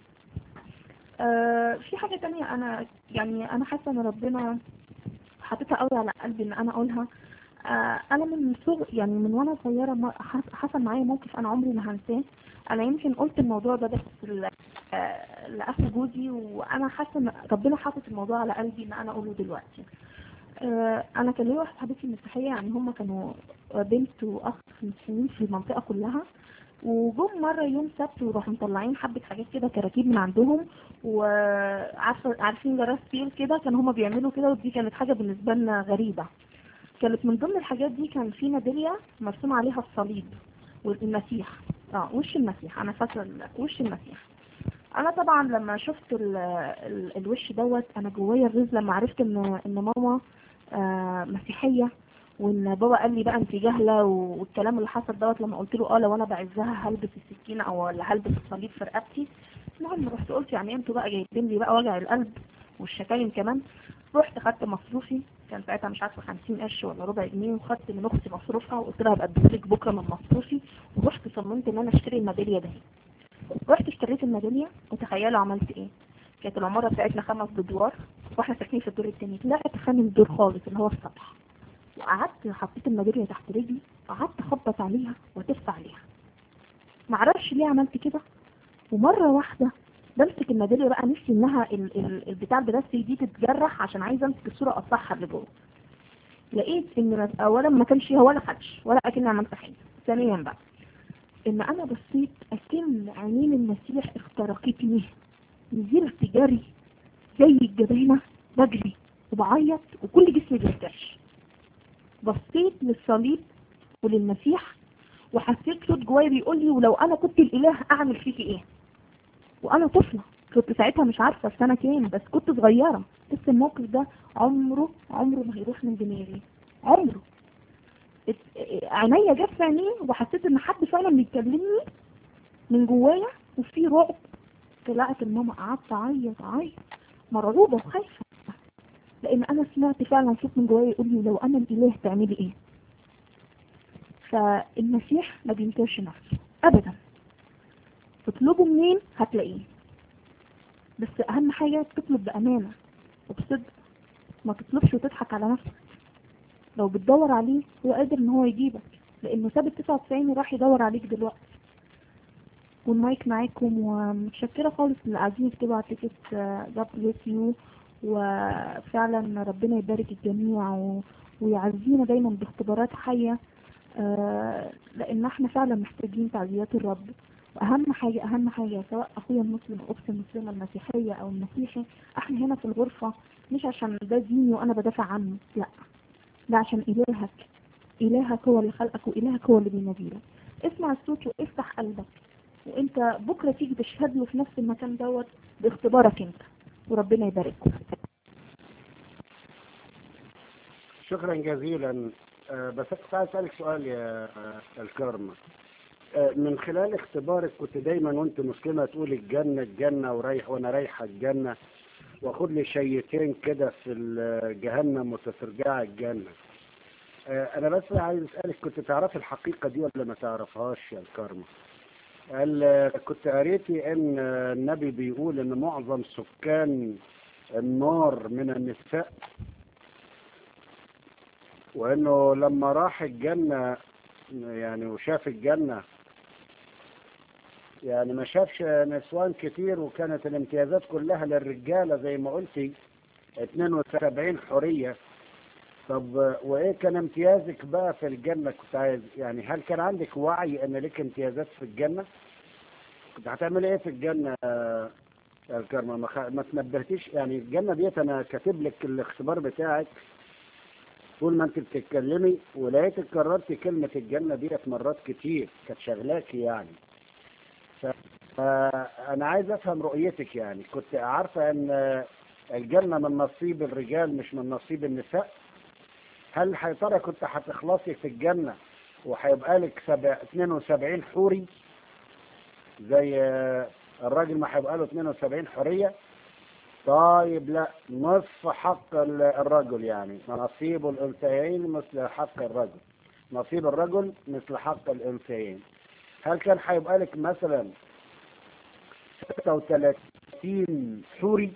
آه في حاجة تانية انا يعني انا حاسة ان ربنا حاططها قوي على قلبي ان انا اقولها آه انا من صغر يعني من وانا صغيرة حصل معايا موقف انا عمري ما هنساه انا يمكن قلت الموضوع ده بس آه لاخو جوزي وانا حاسة ان ربنا حاطط الموضوع على قلبي ان انا اقوله دلوقتي آه انا كان ليا واحده صاحبتي مسيحيه يعني هم كانوا بنت واخ مسلمين في المنطقه كلها وجم مرة يوم سبت وراحوا مطلعين حبة حاجات كده كراكيب من عندهم وعارفة عارفين جراس فيل كده كانوا هما بيعملوا كده ودي كانت حاجة بالنسبة لنا غريبة كانت من ضمن الحاجات دي كان في ميدالية مرسوم عليها الصليب والمسيح اه وش المسيح انا فاكرة وش المسيح انا طبعا لما شفت ال ال الوش دوت انا جوايا الرز لما عرفت ان ان ماما آه مسيحية وان بابا قال لي بقى انت جاهله والكلام اللي حصل دوت لما قلت له اه لو انا بعزها هلبس السكينه او ولا هلبس الصليب في رقبتي المهم رحت قلت يعني انتوا بقى جايبين لي بقى وجع القلب والشتايم كمان رحت خدت مصروفي كان ساعتها مش عارفه 50 قرش ولا ربع جنيه وخدت من اختي مصروفها وقلت لها هبقى اديلك بكره من مصروفي ورحت صممت ان انا اشتري الميداليه ده رحت اشتريت الميداليه وتخيلوا عملت ايه كانت العماره بتاعتنا خمس ادوار واحنا ساكنين في الدور الثاني طلعت خامس دور خالص اللي هو السطح وقعدت حطيت الميداليه تحت رجلي وقعدت اخبط عليها واتف عليها معرفش ليه عملت كده ومره واحده بمسك الميداليه بقى نفسي انها ال ال البتاع البلاستيك دي تتجرح عشان عايزه امسك الصوره اقطعها اللي جوه لقيت ان اولا ما كانش فيها ولا خدش ولا اكني عملت حاجه ثانيا بقى ان انا بصيت اكن عينين المسيح اخترقتني نزلت جري زي الجبانه بجري وبعيط وكل جسمي بيرتعش بصيت للصليب وللمسيح وحسيت صوت جوايا بيقول لي ولو انا كنت الاله اعمل فيكي ايه وانا طفله كنت ساعتها مش عارفه السنه كام بس كنت صغيره بس الموقف ده عمره عمره ما هيروح من دماغي عمره عينيا جت في عينيه وحسيت ان حد فعلا بيكلمني من جوايا وفي رعب طلعت الماما قعدت اعيط اعيط مرعوبه وخايفه لان انا سمعت فعلا صوت من جوايا يقول لي لو انا الاله تعملي ايه فالمسيح ما بينكرش نفسه ابدا تطلبه منين هتلاقيه بس اهم حاجة تطلب بامانة وبصدق ما تطلبش وتضحك على نفسك لو بتدور عليه هو قادر ان هو يجيبك لانه ساب ال 99 وراح يدور عليك دلوقتي والمايك معاكم ومتشكرة خالص اللي قاعدين يكتبوا على التيكت جاب بليس يو وفعلا ربنا يبارك الجميع و... ويعزينا دايما باختبارات حية آه لان احنا فعلا محتاجين تعزيات الرب واهم حاجة اهم حاجة سواء اخويا المسلم او اختي المسلمة المسيحية او المسيحي احنا هنا في الغرفة مش عشان ده ديني وانا بدافع عنه لا ده عشان الهك الهك هو اللي خلقك والهك هو اللي بيناديلك اسمع الصوت وافتح قلبك وانت بكرة تيجي تشهد له في نفس المكان دوت باختبارك انت وربنا يبارككم شكرا جزيلا أه بس كنت عايز اسالك سؤال يا أه الكرمة أه من خلال اختبارك كنت دايما وانت مسلمة تقول الجنة الجنة ورايح وانا رايحة الجنة واخد لي شيتين كده في ال- جهنم وتترجع الجنة آه، انا بس عايز اسالك كنت تعرفي الحقيقة دي ولا ما تعرفهاش يا الكرمة قال آه، كنت قريتي ان آه، النبي بيقول ان معظم سكان النار من النساء وانه لما راح الجنة يعني وشاف الجنة يعني ما شافش نسوان كتير وكانت الامتيازات كلها للرجالة زي ما قلتي 72 حرية طب وايه كان امتيازك بقى في الجنة كنت عايز يعني هل كان عندك وعي ان لك امتيازات في الجنة كنت هتعمل ايه في الجنة يا الكرمة ما, خ... ما تنبهتيش يعني الجنة ديت انا كاتب لك الاختبار بتاعك طول ما انت بتتكلمي ولقيتك كررتي كلمة الجنة ديت مرات كتير كانت شغلاكي يعني فأنا عايز أفهم رؤيتك يعني كنت عارفة أن الجنة من نصيب الرجال مش من نصيب النساء هل يا ترى كنت هتخلصي في الجنة وهيبقى لك سبع- 72 حوري زي الراجل ما هيبقى له 72 حورية طيب لا نصف حق ال- الرجل يعني نصيب الأنثيين مثل حق الرجل نصيب الرجل مثل حق الأنثيين هل كان هيبقى لك مثلا 36 حوري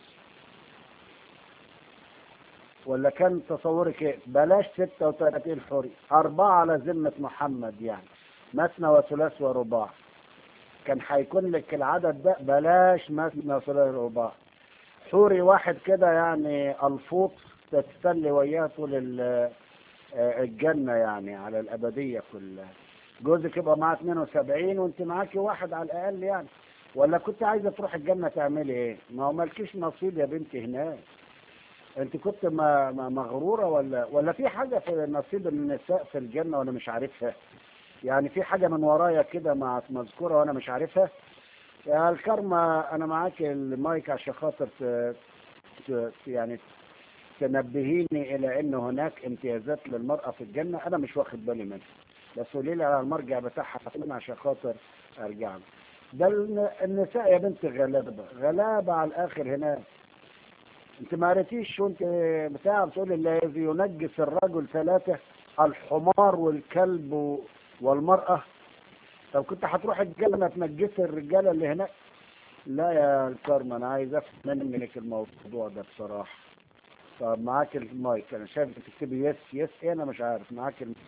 ولا كان تصورك ايه بلاش 36 حوري أربعة على ذمة محمد يعني مثنى وثلاث ورباع كان هيكون لك العدد ده بلاش مثنى وثلاث ورباع حوري واحد كده يعني الفوط تتسلي وياه طول ال- آه، الجنة يعني على الأبدية كلها جوزك يبقى معاه 72 وانت معاكي واحد على الأقل يعني ولا كنت عايزة تروح الجنة تعملي ايه ما هو مالكيش نصيب يا بنتي هناك انت كنت ما ما- مغرورة ولا ولا في حاجة في نصيب النساء في الجنة وانا مش عارفها يعني في حاجة من ورايا كده مع مذكورة وانا مش عارفها يا الكرمة انا معاك المايك عشان خاطر ت- ت- يعني تنبهيني الى ان هناك امتيازات للمرأة في الجنة انا مش واخد بالي منها بس قولي لي على المرجع بتاعها فين عشان خاطر ارجع له ده الن- النساء يا بنت غلابة غلابة على الاخر هناك انت ما قريتيش وانت بتاع بتقول الذي ينجس الرجل ثلاثة الحمار والكلب و- والمرأة طب كنت هتروح الجنة تنجسي الرجالة اللي هناك لا يا الكرم انا عايز افهم منك الموضوع ده بصراحة طب معاك المايك انا شايف بتكتبي يس يس ايه انا مش عارف معاك الم...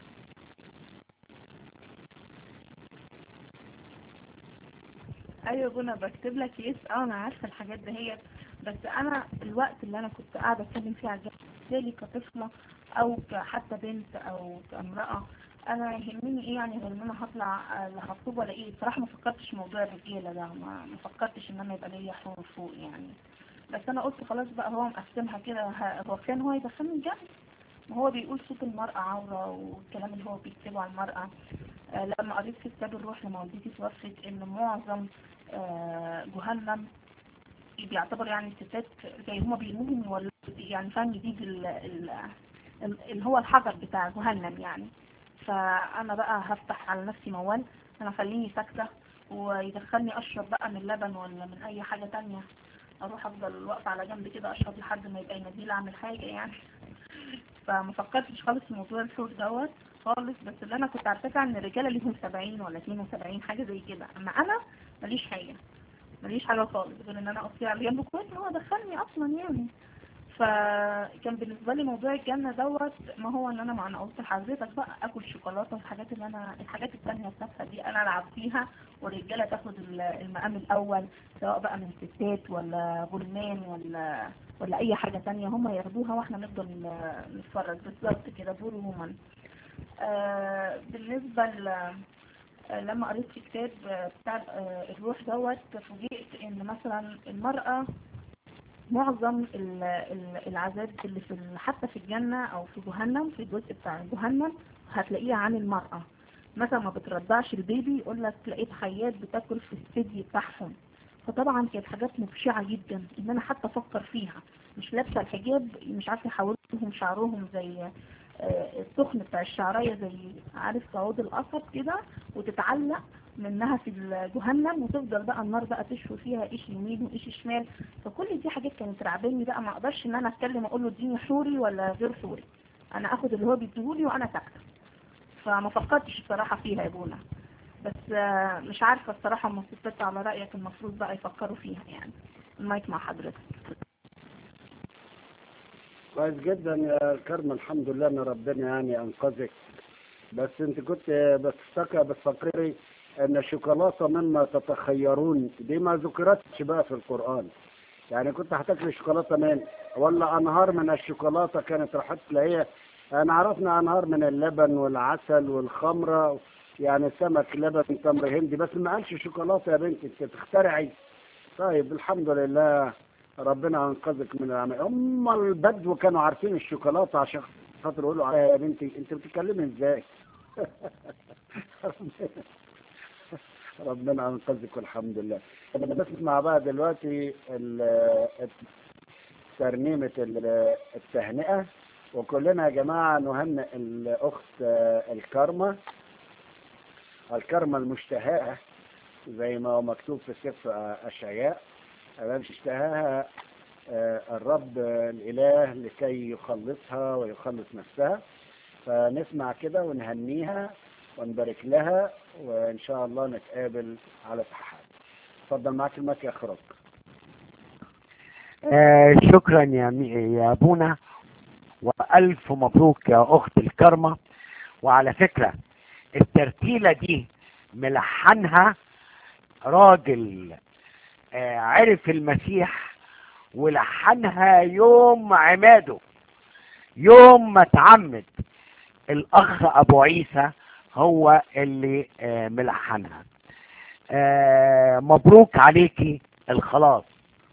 ايوه بنا بكتب لك يس اه انا عارفه الحاجات دهيت بس انا الوقت اللي انا كنت قاعده اتكلم فيه على الجواز كطفله او حتى بنت او كامراه انا يهمني ايه يعني غير ان انا هطلع آه، لا هخطب ولا ايه بصراحه ما فكرتش في موضوع الرجاله ده ما ما فكرتش ان انا يبقى ليا حور فوق يعني بس انا قلت خلاص بقى هو مقسمها كده ه- هو كان هو يدخلني الجنه ما هو بيقول صوت المرأة عورة والكلام اللي هو بيكتبه على المرأة آه، لما قريت في كتاب الروح لما والدتي توفت ان معظم آه، جهنم بيعتبر يعني الستات زي هما بيرموهم يولدوا يعني فاهم يزيد ال- ال- ال- اللي هو الحجر بتاع جهنم يعني فانا بقى هفتح على نفسي موال انا خليني ساكتة ويدخلني اشرب بقى من لبن ولا من اي حاجة تانية اروح افضل واقفة على جنب كده اشرب لحد ما يبقى يناديلي اعمل حاجة يعني فما فكرتش خالص في موضوع الحور دوت خالص بس اللي انا كنت عارفاه ان الرجاله ليهم 70 ولا 72 حاجه زي كده اما انا ماليش حاجه ماليش حاجه خالص غير ان انا اقصي على جنب كويس ان هو دخلني اصلا يعني فكان بالنسبه لي موضوع الجنه دوت ما هو ان انا مع انا قلت لحضرتك بقى اكل شوكولاته والحاجات اللي انا الحاجات التانية التافهه دي انا العب فيها والرجاله تاخد ال- المقام الاول سواء بقى من ستات ولا غلمان ولا ولا اي حاجه تانية هم ياخدوها واحنا نفضل ن- نتفرج بالظبط كده دور ومن آه بالنسبه ل لما قريت في كتاب بتاع آه، الروح دوت فوجئت ان مثلا المرأة معظم ال- ال- العذاب اللي في ال- حتى في الجنة او في جهنم في الجزء بتاع جهنم هتلاقيه عن المرأة مثلا ما بترضعش البيبي يقول لك لقيت حيات بتاكل في الثدي بتاعهم فطبعا كانت حاجات مبشعة جدا ان انا حتى افكر فيها مش لابسة الحجاب مش عارفة يحولهم شعرهم زي آه، التخن بتاع الشعرية زي عارف صعود القصب كده وتتعلق منها في جهنم وتفضل بقى النار بقى تشوي فيها ايش يمين وايش شمال فكل دي حاجات كانت رعباني بقى ما اقدرش ان انا اتكلم اقول له اديني حوري ولا غير حوري انا اخد اللي هو بيديهولي وانا ساكته فما فكرتش الصراحه فيها يا ابونا بس آه، مش عارفه الصراحه المفروض على رايك المفروض بقى يفكروا فيها يعني المايك مع حضرتك كويس جدا يا كرم الحمد لله ان ربنا يعني انقذك بس انت كنت بتفتكر بتفكري ان الشوكولاته مما تتخيرون دي ما ذكرتش بقى في القران يعني كنت هتاكل شوكولاته من ولا انهار من الشوكولاته كانت راح تلاقيها انا عرفنا انهار من اللبن والعسل والخمره يعني سمك لبن تمر هندي بس ما قالش شوكولاته يا بنتي انت تخترعي طيب الحمد لله ربنا انقذك من العمل هم البدو كانوا عارفين الشوكولاته عشان خاطر يقولوا عليها يا بنتي انت بتتكلمي ازاي ربنا انقذك والحمد لله بنسمع بقى دلوقتي ال- ترنيمة ال- التهنئة وكلنا يا جماعة نهنئ الأخت الكرمة الكرمة المشتهاة زي ما هو مكتوب في سفر أشعياء التي اشتهاها آه، الرب الإله لكي يخلصها ويخلص نفسها فنسمع كده ونهنيها ونبارك لها وإن شاء الله نتقابل على سحاب اتفضل معاك المايك يا خرج آه شكرا يا مي- يا ابونا والف مبروك يا اخت الكرمه وعلى فكره الترتيله دي ملحنها راجل آه عرف المسيح ولحنها يوم عماده يوم ما اتعمد الاخ ابو عيسى هو اللي آه ملحنها آه مبروك عليكي الخلاص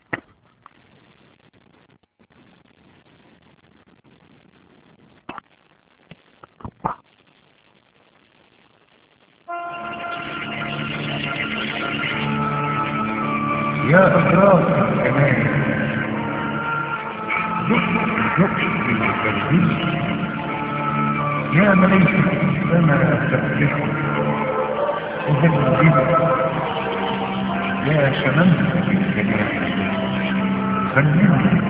يا أبراج الكمال زق القلبي يا مليكة السماء تفتح وهل بك يا شممت الجمال خليني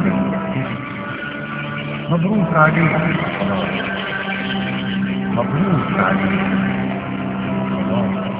مبروك عليك الصلاة مبروك عليك الصلاة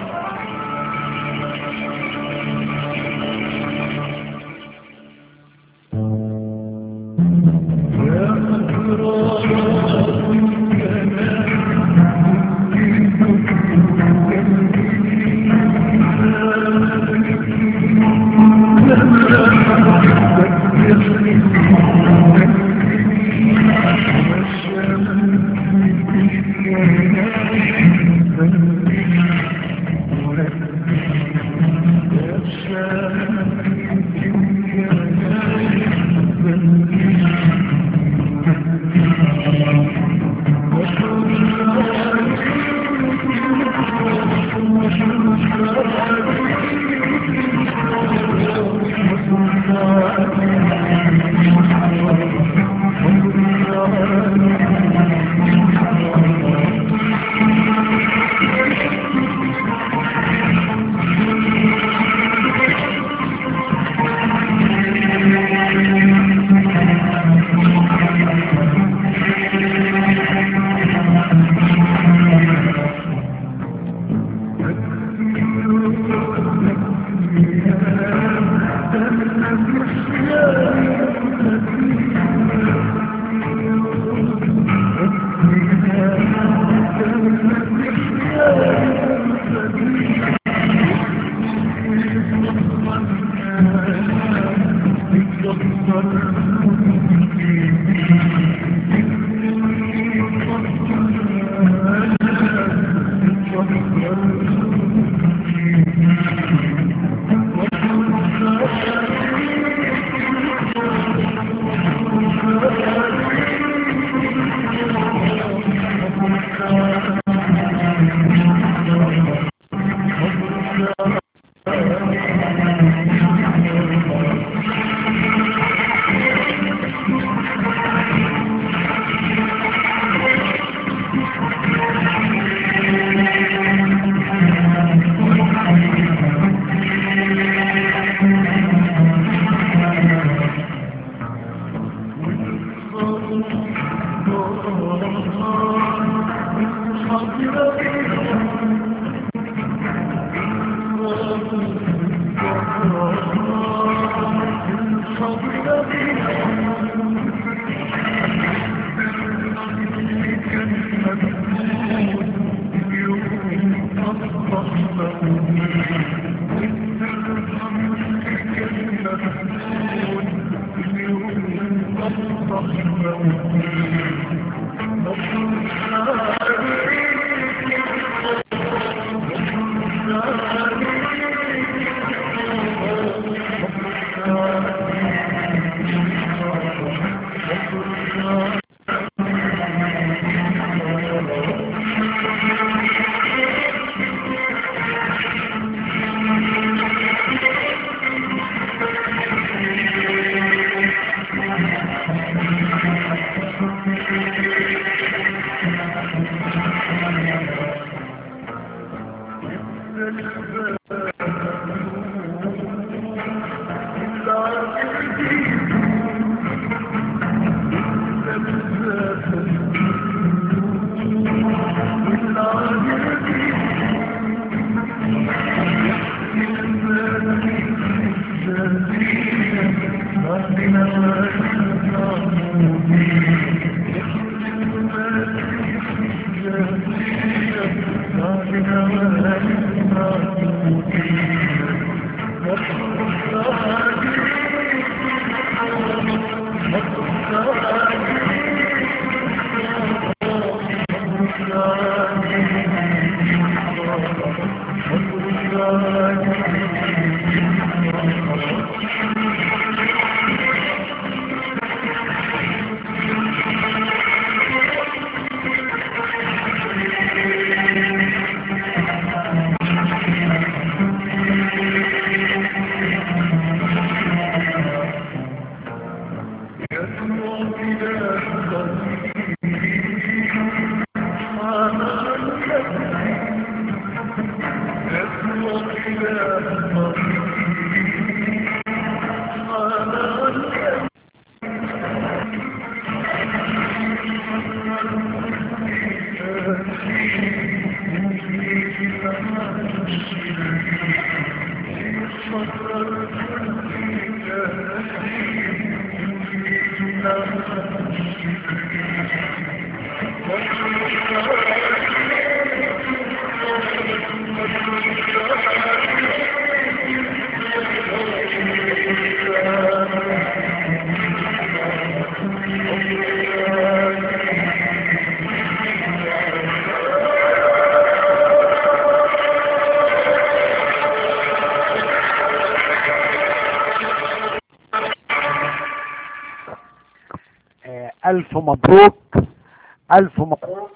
آه، ألف مبروك ألف مبروك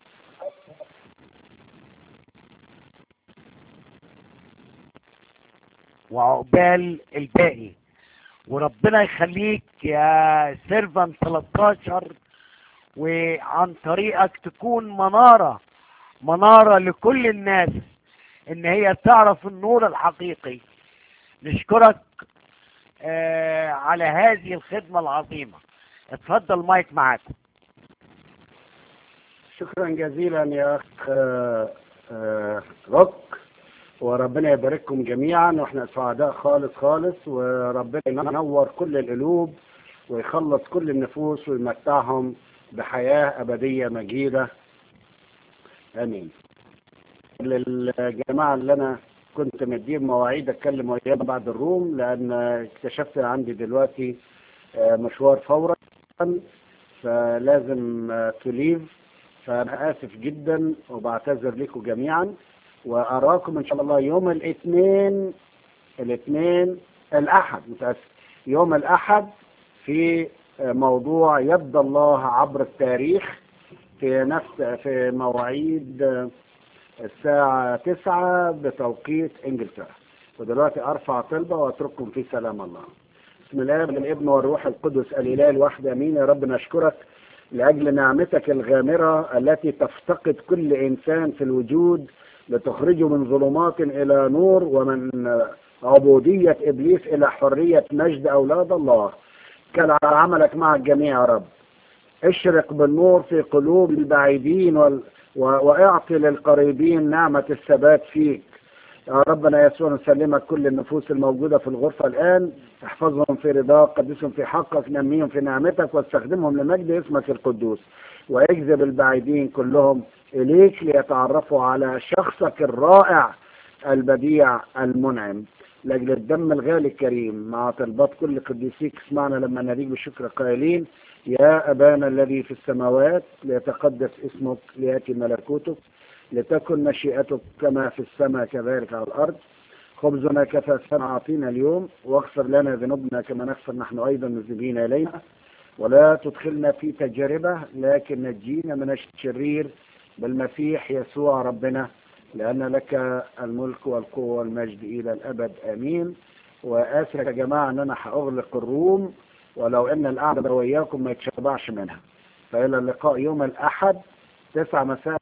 وعقبال الباقي وربنا يخليك يا سيرفان 13 وعن طريقك تكون منارة منارة لكل الناس ان هي تعرف النور الحقيقي نشكرك آه على هذه الخدمة العظيمة اتفضل مايك معاك شكرا جزيلا يا اخ آه، آه، روك وربنا يبارككم جميعا واحنا سعداء خالص خالص وربنا ينور كل القلوب ويخلص كل النفوس ويمتعهم بحياة أبدية مجيدة آمين للجماعة اللي أنا كنت مديهم مواعيد أتكلم وياهم بعد الروم لأن اكتشفت عندي دلوقتي آه، مشوار فورا فلازم تليف فأنا آسف جدا وبعتذر لكم جميعا وأراكم إن شاء الله يوم الاثنين الاثنين الأحد متأسف يوم الأحد في موضوع يد الله عبر التاريخ في نفس في مواعيد الساعة تسعة بتوقيت انجلترا ودلوقتي ارفع طلبة واترككم في سلام الله بسم الله والابن والروح القدس الاله الواحد امين يا رب نشكرك لاجل نعمتك الغامرة التي تفتقد كل انسان في الوجود لتخرجه من ظلمات الى نور ومن عبودية ابليس الى حرية مجد اولاد الله كان على عملك مع الجميع يا رب اشرق بالنور في قلوب البعيدين وال... و... واعطي للقريبين نعمة الثبات فيك يا ربنا يسوع نسلمك كل النفوس الموجودة في الغرفة الآن احفظهم في رضاك قدسهم في حقك نميهم في نعمتك واستخدمهم لمجد اسمك القدوس واجذب البعيدين كلهم إليك ليتعرفوا على شخصك الرائع البديع المنعم لأجل الدم الغالي الكريم مع طلبات كل قديسيك اسمعنا لما نريك بشكر قائلين يا أبانا الذي في السماوات ليتقدس اسمك ليأتي ملكوتك لتكن مشيئتك كما في السماء كذلك على الأرض خبزنا كفافنا أعطينا اليوم واغفر لنا ذنوبنا كما نغفر نحن أيضا مذنبين إلينا ولا تدخلنا في تجربة لكن نجينا من الشرير بالمسيح يسوع ربنا لأن لك الملك والقوة والمجد إلى الأبد آمين وآسف يا جماعة أن أنا هأغلق الروم ولو أن القعدة وياكم ما يتشبعش منها فإلى اللقاء يوم الأحد تسعة مساء